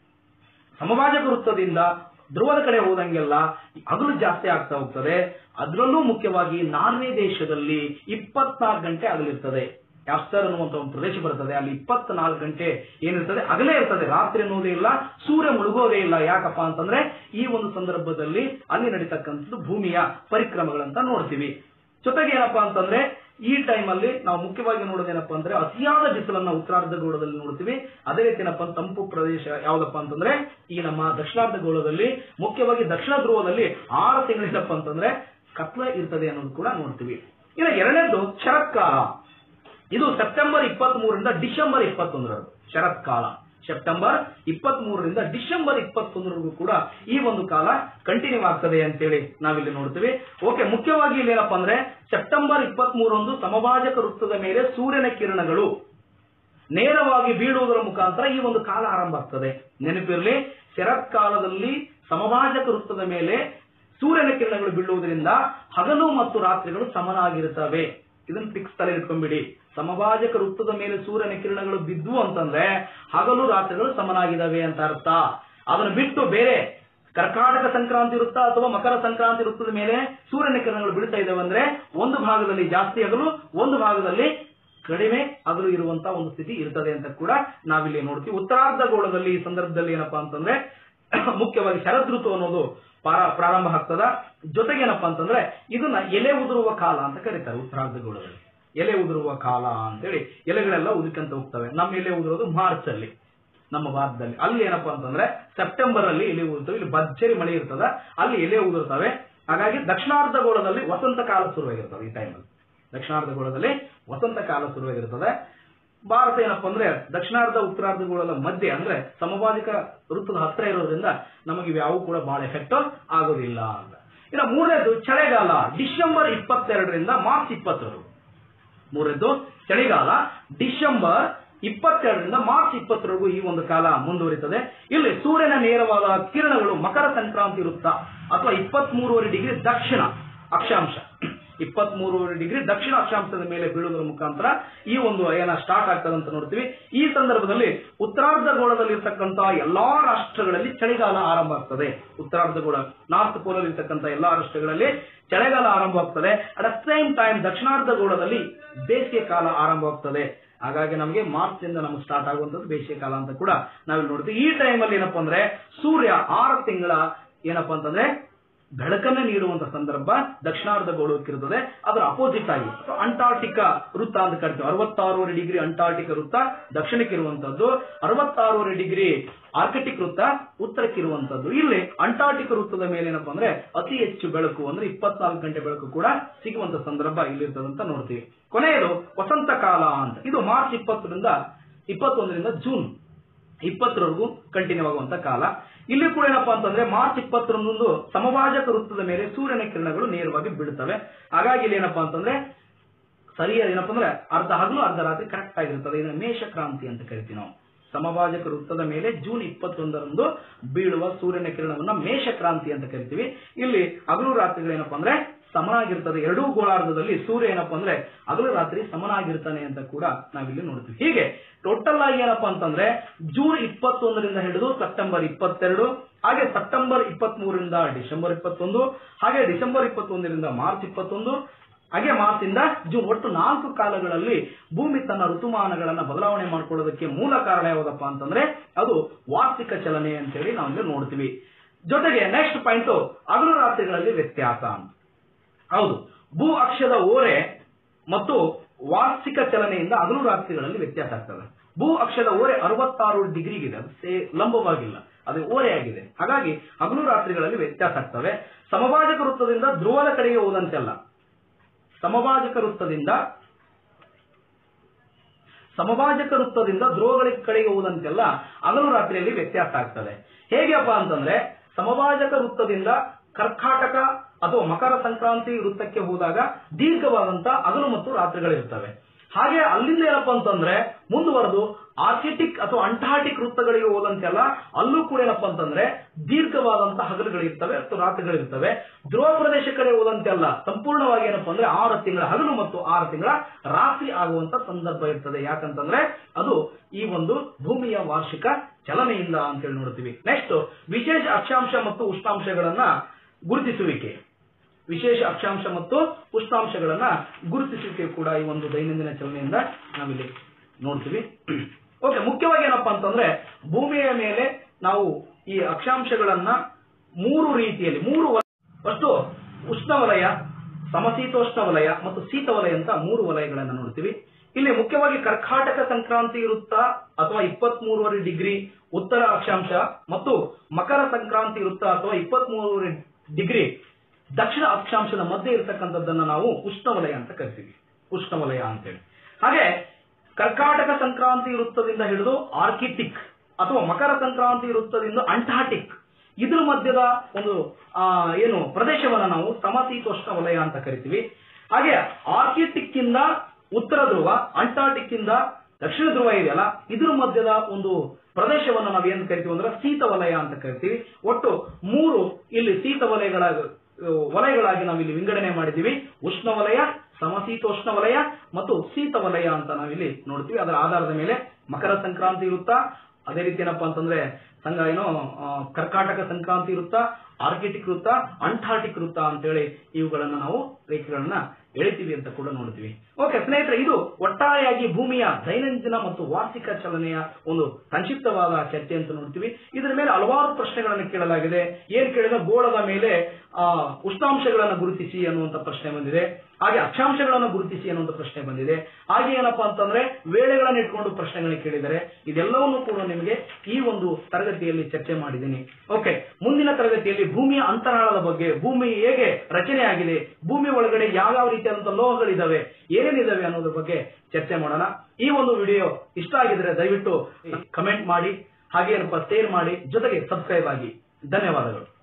ಸಮಭಾಜಕ ವೃತ್ತದಿಂದ ಧ್ರುವದ ಕಡೆ ಹೋದಂಗೆಲ್ಲ ಹಗಲು ಜಾಸ್ತಿ ಆಗ್ತಾ ಹೋಗ್ತದೆ ಅದರಲ್ಲೂ ಮುಖ್ಯವಾಗಿ ನಾರ್ವೆ ದೇಶದಲ್ಲಿ ಇಪ್ಪತ್ನಾಲ್ಕು ಗಂಟೆ ಹಗಲಿರ್ತದೆ ಯಾಪ್ಸರ್ ಅನ್ನುವಂತ ಒಂದು ಪ್ರದೇಶ ಬರ್ತದೆ ಅಲ್ಲಿ ಇಪ್ಪತ್ನಾಲ್ಕು ಗಂಟೆ ಏನಿರ್ತದೆ ಹಗಲೇ ಇರ್ತದೆ ರಾತ್ರಿ ಅನ್ನೋದೇ ಇಲ್ಲ ಸೂರ್ಯ ಮುಳುಗೋದೇ ಇಲ್ಲ ಯಾಕಪ್ಪ ಅಂತಂದ್ರೆ ಈ ಒಂದು ಸಂದರ್ಭದಲ್ಲಿ ಅಲ್ಲಿ ನಡೀತಕ್ಕಂಥದ್ದು ಭೂಮಿಯ ಪರಿಕ್ರಮಗಳಂತ ನೋಡ್ತೀವಿ ಜೊತೆಗೆ ಏನಪ್ಪಾ ಅಂತಂದ್ರೆ ಈ ಟೈಮ್ ಅಲ್ಲಿ ನಾವು ಮುಖ್ಯವಾಗಿ ನೋಡೋದೇನಪ್ಪಾ ಅಂದ್ರೆ ಅತಿಯಾದ ಬಿಸಿಲನ್ನ ಉತ್ತರಾರ್ಧಗೋಳದಲ್ಲಿ ನೋಡ್ತೀವಿ ಅದೇ ರೀತಿ ಏನಪ್ಪಾ ಅಂದ್ರೆ ತಂಪು ಪ್ರದೇಶ ಯಾವ್ದಪ್ಪ ಅಂತಂದ್ರೆ ಈ ನಮ್ಮ ದಕ್ಷಿಣಾರ್ಧಗೋಳದಲ್ಲಿ ಮುಖ್ಯವಾಗಿ ದಕ್ಷಿಣ ಧ್ರುವದಲ್ಲಿ ಆರು ತಿಂಗಳೇನಪ್ಪ ಅಂತಂದ್ರೆ ಕತ್ಲ ಇರ್ತದೆ ಅನ್ನೋದು ಕೂಡ ನೋಡ್ತೀವಿ ಇನ್ನು ಎರಡನೇದು ಶರತ್ಕಾಲ ಇದು ಸೆಪ್ಟೆಂಬರ್ ಇಪ್ಪತ್ತ್ ಮೂರರಿಂದ ಡಿಸೆಂಬರ್ ಇಪ್ಪತ್ತೊಂದರವರೆಗೂ ಶರತ್ಕಾಲ ಸೆಪ್ಟೆಂಬರ್ ಇಪ್ಪತ್ತ್ ಮೂರರಿಂದ ಡಿಸೆಂಬರ್ ಇಪ್ಪತ್ತೊಂದರವರೆಗೂ ಕೂಡ ಈ ಒಂದು ಕಾಲ ಕಂಟಿನ್ಯೂ ಆಗ್ತದೆ ಅಂತೇಳಿ ನಾವಿಲ್ಲಿ ನೋಡ್ತೀವಿ ಓಕೆ ಮುಖ್ಯವಾಗಿ ಇಲ್ಲಿ ಏನಪ್ಪಾ ಅಂದ್ರೆ ಸೆಪ್ಟೆಂಬರ್ ಇಪ್ಪತ್ತ್ ಮೂರರಂದು ಸಮಭಾಜಕ ವೃತ್ತದ ಮೇಲೆ ಸೂರ್ಯನ ಕಿರಣಗಳು ನೇರವಾಗಿ ಬೀಳುವುದರ ಮುಖಾಂತರ ಈ ಒಂದು ಕಾಲ ಆರಂಭ ಆಗ್ತದೆ ನೆನಪಿರಲಿ ಶರತ್ಕಾಲದಲ್ಲಿ ಸಮಭಾಜಕ ವೃತ್ತದ ಮೇಲೆ ಸೂರ್ಯನ ಕಿರಣಗಳು ಬೀಳುವುದರಿಂದ ಹಗಲು ಮತ್ತು ರಾತ್ರಿಗಳು ಸಮನಾಗಿರುತ್ತವೆ ಇದನ್ನ ಫಿಕ್ಸ್ ತಲೆ ಇಟ್ಕೊಂಡ್ಬಿಡಿ ಸಮಭಾಜಕ ವೃತ್ತದ ಮೇಲೆ ಸೂರ್ಯನ ಕಿರಣಗಳು ಬಿದ್ವು ಅಂತಂದ್ರೆ ಹಗಲು ರಾತ್ರಿಗಳು ಸಮನಾಗಿದ್ದಾವೆ ಅಂತ ಅರ್ಥ ಅದನ್ನು ಬಿಟ್ಟು ಬೇರೆ ಕರ್ಕಾಟಕ ಸಂಕ್ರಾಂತಿ ವೃತ್ತ ಅಥವಾ ಮಕರ ಸಂಕ್ರಾಂತಿ ವೃತ್ತದ ಮೇಲೆ ಸೂರ್ಯನ ಕಿರಣಗಳು ಬೀಳ್ತಾ ಇದಾವೆ ಅಂದ್ರೆ ಒಂದು ಭಾಗದಲ್ಲಿ ಜಾಸ್ತಿ ಹಗಲು ಒಂದು ಭಾಗದಲ್ಲಿ ಕಡಿಮೆ ಹಗಲು ಇರುವಂತ ಒಂದು ಸ್ಥಿತಿ ಇರ್ತದೆ ಅಂತ ಕೂಡ ನಾವಿಲ್ಲಿ ನೋಡ್ತೀವಿ ಉತ್ತರಾರ್ಧಗೋಳದಲ್ಲಿ ಈ ಸಂದರ್ಭದಲ್ಲಿ ಏನಪ್ಪಾ ಅಂತಂದ್ರೆ ಮುಖ್ಯವಾಗಿ ಶರದ್ ಋತು ಅನ್ನೋದು ಪಾರ- ಪ್ರಾರಂಭ ಆಗ್ತದ ಜೊತೆಗೆ ಏನಪ್ಪಾ ಅಂತಂದ್ರೆ ಇದನ್ನ ಎಲೆ ಉದುರುವ ಕಾಲ ಅಂತ ಕರೀತಾರೆ ಉತ್ತರಾರ್ಧಗೋಳದಲ್ಲಿ ಎಲೆ ಉದುರುವ ಕಾಲ ಅಂತೇಳಿ ಎಲೆಗಳೆಲ್ಲ ಉದುಕಂತ ಹೋಗ್ತವೆ ನಮ್ಮ ಎಲೆ ಉದುರೋದು ಮಾರ್ಚ್ ಅಲ್ಲಿ ನಮ್ಮ ಭಾರತದಲ್ಲಿ ಅಲ್ಲಿ ಏನಪ್ಪಾ ಅಂತಂದ್ರೆ ಸೆಪ್ಟೆಂಬರ್ ಅಲ್ಲಿ ಎಲೆ ಉದುರ್ತವೆ ಇಲ್ಲಿ ಭರ್ಜರಿ ಮಳೆ ಇರ್ತದ ಅಲ್ಲಿ ಎಲೆ ಉದುರ್ತವೆ ಹಾಗಾಗಿ ದಕ್ಷಿಣಾರ್ಧಗೋಳದಲ್ಲಿ ವಸಂತ ಕಾಲ ಶುರುವಾಗಿರ್ತದೆ ಈ ಟೈಮಲ್ಲಿ ದಕ್ಷಿಣಾರ್ಧಗೋಳದಲ್ಲಿ ವಸಂತ ಕಾಲ ಶುರುವಾಗಿರ್ತದೆ ಭಾರತ ಏನಪ್ಪಾ ಅಂದ್ರೆ ದಕ್ಷಿಣಾರ್ಧ ಉತ್ತರಾರ್ಧಗೋಳದ ಮಧ್ಯೆ ಅಂದ್ರೆ ಸಮಭಾಜಿಕ ಋತುದ ಹತ್ರ ಇರೋದ್ರಿಂದ ನಮಗೆ ಇವ್ಯಾವು ಕೂಡ ಬಹಳ ಎಫೆಕ್ಟ್ ಆಗೋದಿಲ್ಲ ಅಂತ ಇನ್ನು ಮೂರನೇದು ಚಳಿಗಾಲ ಡಿಸೆಂಬರ್ ಇಪ್ಪತ್ತೆರಡರಿಂದ ಮಾರ್ಚ್ ಇಪ್ಪತ್ತರವರೆಗೂ ಮೂರನೇದು ಚಳಿಗಾಲ ಡಿಸೆಂಬರ್ ಇಪ್ಪತ್ತೆರಡರಿಂದ ಮಾರ್ಚ್ ಇಪ್ಪತ್ತರವರೆಗೂ ಈ ಒಂದು ಕಾಲ ಮುಂದುವರಿತದೆ ಇಲ್ಲಿ ಸೂರ್ಯನ ನೇರವಾದ ಕಿರಣಗಳು ಮಕರ ಸಂಕ್ರಾಂತಿ ವೃತ್ತ ಅಥವಾ ಇಪ್ಪತ್ತ್ ಮೂರುವರೆ ಡಿಗ್ರಿ ದಕ್ಷಿಣ ಅಕ್ಷಾಂಶ ಇಪ್ಪತ್ತ್ ಮೂರುವರೆ ಡಿಗ್ರಿ ದಕ್ಷಿಣ ಅಕ್ಷಾಂಶದ ಮೇಲೆ ಬೀಳುವುದರ ಮುಖಾಂತರ ಈ ಒಂದು ಏನ ಸ್ಟಾರ್ಟ್ ಆಗ್ತದೆ ಅಂತ ನೋಡ್ತೀವಿ ಈ ಸಂದರ್ಭದಲ್ಲಿ ಉತ್ತರಾರ್ಧಗೋಳದಲ್ಲಿ ಇರ್ತಕ್ಕಂತ ಎಲ್ಲಾ ರಾಷ್ಟ್ರಗಳಲ್ಲಿ ಚಳಿಗಾಲ ಆರಂಭ ಆಗ್ತದೆ ಉತ್ತರಾರ್ಧಗೋಳ ನಾರ್ತ್ ಪೋಲ್ ಅಲ್ಲಿ ಇರ್ತಕ್ಕಂಥ ಎಲ್ಲಾ ರಾಷ್ಟ್ರಗಳಲ್ಲಿ ಚಳಿಗಾಲ ಆರಂಭ ಆಗ್ತದೆ ಅಟ್ ದ ಸೇಮ್ ಟೈಮ್ ದಕ್ಷಿಣಾರ್ಧಗೋಳದಲ್ಲಿ ಬೇಸಿಗೆ ಕಾಲ ಆರಂಭವಾಗ್ತದೆ ಹಾಗಾಗಿ ನಮಗೆ ಮಾರ್ಚ್ ಇಂದ ನಮಗೆ ಸ್ಟಾರ್ಟ್ ಆಗುವಂತದ್ದು ಬೇಸಿಗೆ ಕಾಲ ಅಂತ ಕೂಡ ನಾವಿಲ್ಲಿ ನೋಡ್ತೀವಿ ಈ ಟೈಮಲ್ಲಿ ಏನಪ್ಪಾ ಅಂದ್ರೆ ಸೂರ್ಯ ಆರು ತಿಂಗಳ ಏನಪ್ಪಾ ಅಂತಂದ್ರೆ ಬೆಳಕನ್ನೇ ನೀಡುವಂತ ಸಂದರ್ಭ ದಕ್ಷಿಣಾರ್ಧ ಗೋಳಕ್ಕಿರುತ್ತದೆ ಅದರ ಅಪೋಸಿಟ್ ಆಗಿ ಅಥವಾ ಅಂಟಾರ್ಟಿಕಾ ವೃತ್ತ ಅಂತ ಕರಿತೀವಿ ಅರವತ್ತಾರೂವರೆ ಡಿಗ್ರಿ ಅಂಟಾರ್ಟಿಕಾ ವೃತ್ತ ದಕ್ಷಿಣಕ್ಕೆ ಇರುವಂತದ್ದು ಅರವತ್ತಾರೂವರೆ ಡಿಗ್ರಿ ಆರ್ಕಟಿಕ್ ವೃತ್ತ ಉತ್ತರಕ್ಕಿರುವಂತದ್ದು ಇಲ್ಲಿ ಅಂಟಾರ್ಟಿಕ್ ವೃತ್ತದ ಮೇಲೆ ಏನಪ್ಪಾ ಅಂದ್ರೆ ಅತಿ ಹೆಚ್ಚು ಬೆಳಕು ಅಂದ್ರೆ ಇಪ್ಪತ್ನಾಲ್ಕು ಗಂಟೆ ಬೆಳಕು ಕೂಡ ಸಿಗುವಂತ ಸಂದರ್ಭ ಇಲ್ಲಿರ್ತದಂತ ನೋಡ್ತೀವಿ ಕೊನೆಯದು ವಸಂತ ಕಾಲ ಅಂತ ಇದು ಮಾರ್ಚ್ ಇಪ್ಪತ್ತರಿಂದ ಇಪ್ಪತ್ತೊಂದರಿಂದ ಜೂನ್ ಇಪ್ಪತ್ತರವರೆಗೂ ಕಂಟಿನ್ಯೂ ಆಗುವಂತ ಕಾಲ ಇಲ್ಲಿ ಕೂಡ ಏನಪ್ಪಾ ಅಂತಂದ್ರೆ ಮಾರ್ಚ್ ಇಪ್ಪತ್ತರಂದು ಸಮಭಾಜಕ ವೃತ್ತದ ಮೇಲೆ ಸೂರ್ಯನ ಕಿರಣಗಳು ನೇರವಾಗಿ ಬೀಳುತ್ತವೆ ಹಾಗಾಗಿ ಇಲ್ಲಿ ಏನಪ್ಪಾ ಅಂತಂದ್ರೆ ಸರಿಯಾದ ಏನಪ್ಪಾ ಅಂದ್ರೆ ಅರ್ಧ ಹಗಲು ಅರ್ಧ ರಾತ್ರಿ ಕರೆಕ್ಟ್ ಆಗಿರ್ತದೆ ಇದನ್ನ ಮೇಷಕ್ರಾಂತಿ ಅಂತ ಕರಿತೀವಿ ನಾವು ಸಮಭಾಜಕ ವೃತ್ತದ ಮೇಲೆ ಜೂನ್ ಇಪ್ಪತ್ತೊಂದರಂದು ಬೀಳುವ ಸೂರ್ಯನ ಕಿರಣವನ್ನ ಮೇಷಕ್ರಾಂತಿ ಅಂತ ಕರಿತೀವಿ ಇಲ್ಲಿ ಹಗಲು ರಾತ್ರಿಗಳು ಏನಪ್ಪಾ ಅಂದ್ರೆ ಸಮನಾಗಿರ್ತದೆ ಎರಡೂ ಗೋಳಾರ್ಧದಲ್ಲಿ ಸೂರ್ಯ ಏನಪ್ಪಾ ಅಂದ್ರೆ ಹಗಲು ರಾತ್ರಿ ಸಮನಾಗಿರ್ತಾನೆ ಅಂತ ಕೂಡ ನಾವಿಲ್ಲಿ ನೋಡ್ತೀವಿ ಹೀಗೆ ಟೋಟಲ್ ಆಗಿ ಏನಪ್ಪಾ ಅಂತಂದ್ರೆ ಜೂನ್ ಇಪ್ಪತ್ತೊಂದರಿಂದ ಹಿಡಿದು ಸೆಪ್ಟೆಂಬರ್ ಇಪ್ಪತ್ತೆರಡು ಹಾಗೆ ಸೆಪ್ಟೆಂಬರ್ ಇಪ್ಪತ್ತ್ ಮೂರರಿಂದ ಡಿಸೆಂಬರ್ ಇಪ್ಪತ್ತೊಂದು ಹಾಗೆ ಡಿಸೆಂಬರ್ ಇಪ್ಪತ್ತೊಂದರಿಂದ ಮಾರ್ಚ್ ಇಪ್ಪತ್ತೊಂದು ಹಾಗೆ ಮಾರ್ಚ್ ಇಂದ ಜೂನ್ ಒಟ್ಟು ನಾಲ್ಕು ಕಾಲಗಳಲ್ಲಿ ಭೂಮಿ ತನ್ನ ಋತುಮಾನಗಳನ್ನ ಬದಲಾವಣೆ ಮಾಡ್ಕೊಳ್ಳೋದಕ್ಕೆ ಮೂಲ ಕಾರಣ ಯಾವುದಪ್ಪ ಅಂತಂದ್ರೆ ಅದು ವಾರ್ಷಿಕ ಚಲನೆ ಅಂತೇಳಿ ನಾವಿಲ್ಲಿ ನೋಡ್ತೀವಿ ಜೊತೆಗೆ ನೆಕ್ಸ್ಟ್ ಪಾಯಿಂಟ್ ಹಗಲು ರಾತ್ರಿಗಳಲ್ಲಿ ವ್ಯತ್ಯಾಸ ಅಂತ ಹೌದು ಭೂ ಅಕ್ಷದ ಓರೆ ಮತ್ತು ವಾರ್ಷಿಕ ಚಲನೆಯಿಂದ ಹಗಲು ರಾತ್ರಿಗಳಲ್ಲಿ ವ್ಯತ್ಯಾಸ ಆಗ್ತದೆ ಭೂ ಅಕ್ಷದ ಓರೆ ಅರವತ್ತಾರು ಡಿಗ್ರಿಗಿದೆ ಅದು ಸೇ ಲಂಬವಾಗಿಲ್ಲ ಅದು ಓರೆಯಾಗಿದೆ ಹಾಗಾಗಿ ಹಗಲು ರಾತ್ರಿಗಳಲ್ಲಿ ವ್ಯತ್ಯಾಸ ಆಗ್ತವೆ ಸಮಭಾಜಕ ವೃತ್ತದಿಂದ ಧ್ರುವದ ಕಡೆಗೆ ಹೋದಂತೆಲ್ಲ ಸಮಭಾಜಕ ವೃತ್ತದಿಂದ ಸಮಭಾಜಕ ವೃತ್ತದಿಂದ ಧ್ರುವಗಳ ಕಡೆಗೆ ಹೋದಂತೆಲ್ಲ ಹಗಲು ರಾತ್ರಿಯಲ್ಲಿ ವ್ಯತ್ಯಾಸ ಆಗ್ತದೆ ಹೇಗೆಪ್ಪ ಅಂತಂದ್ರೆ ಸಮಭಾಜಕ ವೃತ್ತದಿಂದ ಕರ್ಕಾಟಕ ಅಥವಾ ಮಕರ ಸಂಕ್ರಾಂತಿ ವೃತ್ತಕ್ಕೆ ಹೋದಾಗ ದೀರ್ಘವಾದಂತ ಹಗಲು ಮತ್ತು ರಾತ್ರಿಗಳಿರ್ತವೆ ಹಾಗೆ ಅಲ್ಲಿಂದ ಏನಪ್ಪಾ ಅಂತಂದ್ರೆ ಮುಂದುವರೆದು ಆರ್ಕಿಟಿಕ್ ಅಥವಾ ಅಂಟಾರ್ಟಿಕ್ ವೃತ್ತಗಳಿಗೆ ಹೋದಂತೆಲ್ಲ ಅಲ್ಲೂ ಕೂಡ ಏನಪ್ಪಾ ಅಂತಂದ್ರೆ ದೀರ್ಘವಾದಂತ ಹಗಲುಗಳಿರ್ತವೆ ಅಥವಾ ರಾತ್ರಿಗಳಿರ್ತವೆ ಧ್ರುವ ಪ್ರದೇಶ ಕಡೆ ಹೋದಂತೆಲ್ಲ ಸಂಪೂರ್ಣವಾಗಿ ಏನಪ್ಪಾ ಅಂದ್ರೆ ಆರು ತಿಂಗಳ ಹಗಲು ಮತ್ತು ಆರು ತಿಂಗಳ ರಾತ್ರಿ ಆಗುವಂತ ಸಂದರ್ಭ ಇರ್ತದೆ ಯಾಕಂತಂದ್ರೆ ಅದು ಈ ಒಂದು ಭೂಮಿಯ ವಾರ್ಷಿಕ ಚಲನೆಯಿಂದ ಅಂತೇಳಿ ನೋಡ್ತೀವಿ ನೆಕ್ಸ್ಟ್ ವಿಶೇಷ ಅಕ್ಷಾಂಶ ಮತ್ತು ಉಷ್ಣಾಂಶಗಳನ್ನ ಗುರುತಿಸುವಿಕೆ ವಿಶೇಷ ಅಕ್ಷಾಂಶ ಮತ್ತು ಉಷ್ಣಾಂಶಗಳನ್ನ ಗುರುತಿಸುವಿಕೆ ಕೂಡ ಈ ಒಂದು ದೈನಂದಿನ ಚಲನೆಯಿಂದ ನಾವಿಲ್ಲಿ ನೋಡ್ತೀವಿ ಓಕೆ ಮುಖ್ಯವಾಗಿ ಏನಪ್ಪಾ ಅಂತಂದ್ರೆ ಭೂಮಿಯ ಮೇಲೆ ನಾವು ಈ ಅಕ್ಷಾಂಶಗಳನ್ನ ಮೂರು ರೀತಿಯಲ್ಲಿ ಮೂರು ವ- ಅಷ್ಟು ಉಷ್ಣವಲಯ ಸಮಶೀತೋಷ್ಣ ವಲಯ ಮತ್ತು ಶೀತ ವಲಯ ಅಂತ ಮೂರು ವಲಯಗಳನ್ನ ನೋಡ್ತೀವಿ ಇಲ್ಲಿ ಮುಖ್ಯವಾಗಿ ಕರ್ಕಾಟಕ ಸಂಕ್ರಾಂತಿ ವೃತ್ತ ಅಥವಾ ಇಪ್ಪತ್ತ್ ಮೂರುವರೆ ಡಿಗ್ರಿ ಉತ್ತರ ಅಕ್ಷಾಂಶ ಮತ್ತು ಮಕರ ಸಂಕ್ರಾಂತಿ ವೃತ್ತ ಅಥವಾ ಇಪ್ಪತ್ತ್ ಮೂರುವರೆ ಡಿಗ್ರಿ ದಕ್ಷಿಣ ಅಕ್ಷಾಂಶದ ಮಧ್ಯೆ ಇರತಕ್ಕಂಥದ್ದನ್ನ ನಾವು ಉಷ್ಣವಲಯ ಅಂತ ಕರಿತೀವಿ ಉಷ್ಣವಲಯ ಅಂತೇಳಿ ಹಾಗೆ ಕರ್ಕಾಟಕ ಸಂಕ್ರಾಂತಿ ವೃತ್ತದಿಂದ ಹಿಡಿದು ಆರ್ಕಿಟಿಕ್ ಅಥವಾ ಮಕರ ಸಂಕ್ರಾಂತಿ ವೃತ್ತದಿಂದ ಅಂಟಾರ್ಟಿಕ್ ಇದ್ರ ಮಧ್ಯದ ಒಂದು ಆ, ಏನು ಪ್ರದೇಶವನ್ನ ನಾವು ಸಮಶೀತೋಷ್ಣ ವಲಯ ಅಂತ ಕರಿತೀವಿ ಹಾಗೆ ಆರ್ಕಿಟಿಕ್ ಇಂದ ಉತ್ತರ ಧ್ರುವ ಅಂಟಾರ್ಟಿಕ್ ಇಂದ ದಕ್ಷಿಣ ಧ್ರುವ ಇದೆಯಲ್ಲ ಇದ್ರ ಮಧ್ಯದ ಒಂದು ಪ್ರದೇಶವನ್ನ ನಾವು ಏನ್ ಕರಿತೀವಿ ಅಂದ್ರೆ ಶೀತ ವಲಯ ಅಂತ ಕರಿತೀವಿ ಒಟ್ಟು ಮೂರು ಇಲ್ಲಿ ಶೀತ ವಲಯಗಳ ವಲಯಗಳಾಗಿ ನಾವು ಇಲ್ಲಿ ವಿಂಗಡಣೆ ಮಾಡಿದ್ದೀವಿ ಉಷ್ಣ ವಲಯ ಸಮಶೀತೋಷ್ಣ ವಲಯ ಮತ್ತು ಶೀತ ವಲಯ ಅಂತ ನಾವಿಲ್ಲಿ ನೋಡ್ತೀವಿ ಅದರ ಆಧಾರದ ಮೇಲೆ ಮಕರ ಸಂಕ್ರಾಂತಿ ಇರುತ್ತಾ ಅದೇ ರೀತಿ ಏನಪ್ಪಾ ಅಂತಂದ್ರೆ ಸಂಘ ಏನೋ ಆ, ಕರ್ಕಾಟಕ ಸಂಕ್ರಾಂತಿ ವೃತ್ತ ಆರ್ಕಿಟಿಕ್ ವೃತ್ತ ಅಂಟಾರ್ಟಿಕ್ ವೃತ್ತ ಅಂತೇಳಿ ಇವುಗಳನ್ನ ನಾವು ರೇಖೆಗಳನ್ನ ಎಳಿತೀವಿ ಅಂತ ಕೂಡ ನೋಡ್ತೀವಿ ಓಕೆ ಸ್ನೇಹಿತರೆ ಇದು ಒಟ್ಟಾರೆಯಾಗಿ ಭೂಮಿಯ ದೈನಂದಿನ ಮತ್ತು ವಾರ್ಷಿಕ ಚಲನೆಯ ಒಂದು ಸಂಕ್ಷಿಪ್ತವಾದ ಚರ್ಚೆ ಅಂತ ನೋಡ್ತೀವಿ ಇದರ ಮೇಲೆ ಹಲವಾರು ಪ್ರಶ್ನೆಗಳನ್ನು ಕೇಳಲಾಗಿದೆ ಏನ್ ಕೇಳಿದ ಗೋಳದ ಮೇಲೆ ಆ ಉಷ್ಣಾಂಶಗಳನ್ನು ಗುರುತಿಸಿ ಅನ್ನುವಂತ ಪ್ರಶ್ನೆ ಬಂದಿದೆ ಹಾಗೆ ಅಕ್ಷಾಂಶಗಳನ್ನು ಗುರುತಿಸಿ ಅನ್ನುವಂತ ಪ್ರಶ್ನೆ ಬಂದಿದೆ ಹಾಗೆ ಏನಪ್ಪಾ ಅಂತಂದ್ರೆ ವೇಳೆಗಳನ್ನು ಇಟ್ಕೊಂಡು ಪ್ರಶ್ನೆಗಳನ್ನ ಕೇಳಿದರೆ ಇದೆಲ್ಲವನ್ನು ಕೂಡ ನಿಮಗೆ ಈ ಒಂದು ತರಗತಿಯಲ್ಲಿ ಚರ್ಚೆ ಮಾಡಿದ್ದೀನಿ ಓಕೆ ಮುಂದಿನ ತರಗತಿಯಲ್ಲಿ ಭೂಮಿಯ ಅಂತರಾಳದ ಬಗ್ಗೆ ಭೂಮಿ ಹೇಗೆ ರಚನೆ ಆಗಿದೆ ಭೂಮಿ ಒಳಗಡೆ ಯಾವ್ಯಾವ ರೀತಿಯಾದಂತಹ ಲೋಹಗಳಿದಾವೆ ಏನೇನಿದಾವೆ ಅನ್ನೋದ್ರ ಬಗ್ಗೆ ಚರ್ಚೆ ಮಾಡೋಣ ಈ ಒಂದು ವಿಡಿಯೋ ಇಷ್ಟ ಆಗಿದ್ರೆ ದಯವಿಟ್ಟು ಕಮೆಂಟ್ ಮಾಡಿ ಹಾಗೆ ಏನಪ್ಪಾ ಶೇರ್ ಮಾಡಿ ಜೊತೆಗೆ ಸಬ್ಸ್ಕ್ರೈಬ್ ಆಗಿ ಧನ್ಯವಾದಗಳು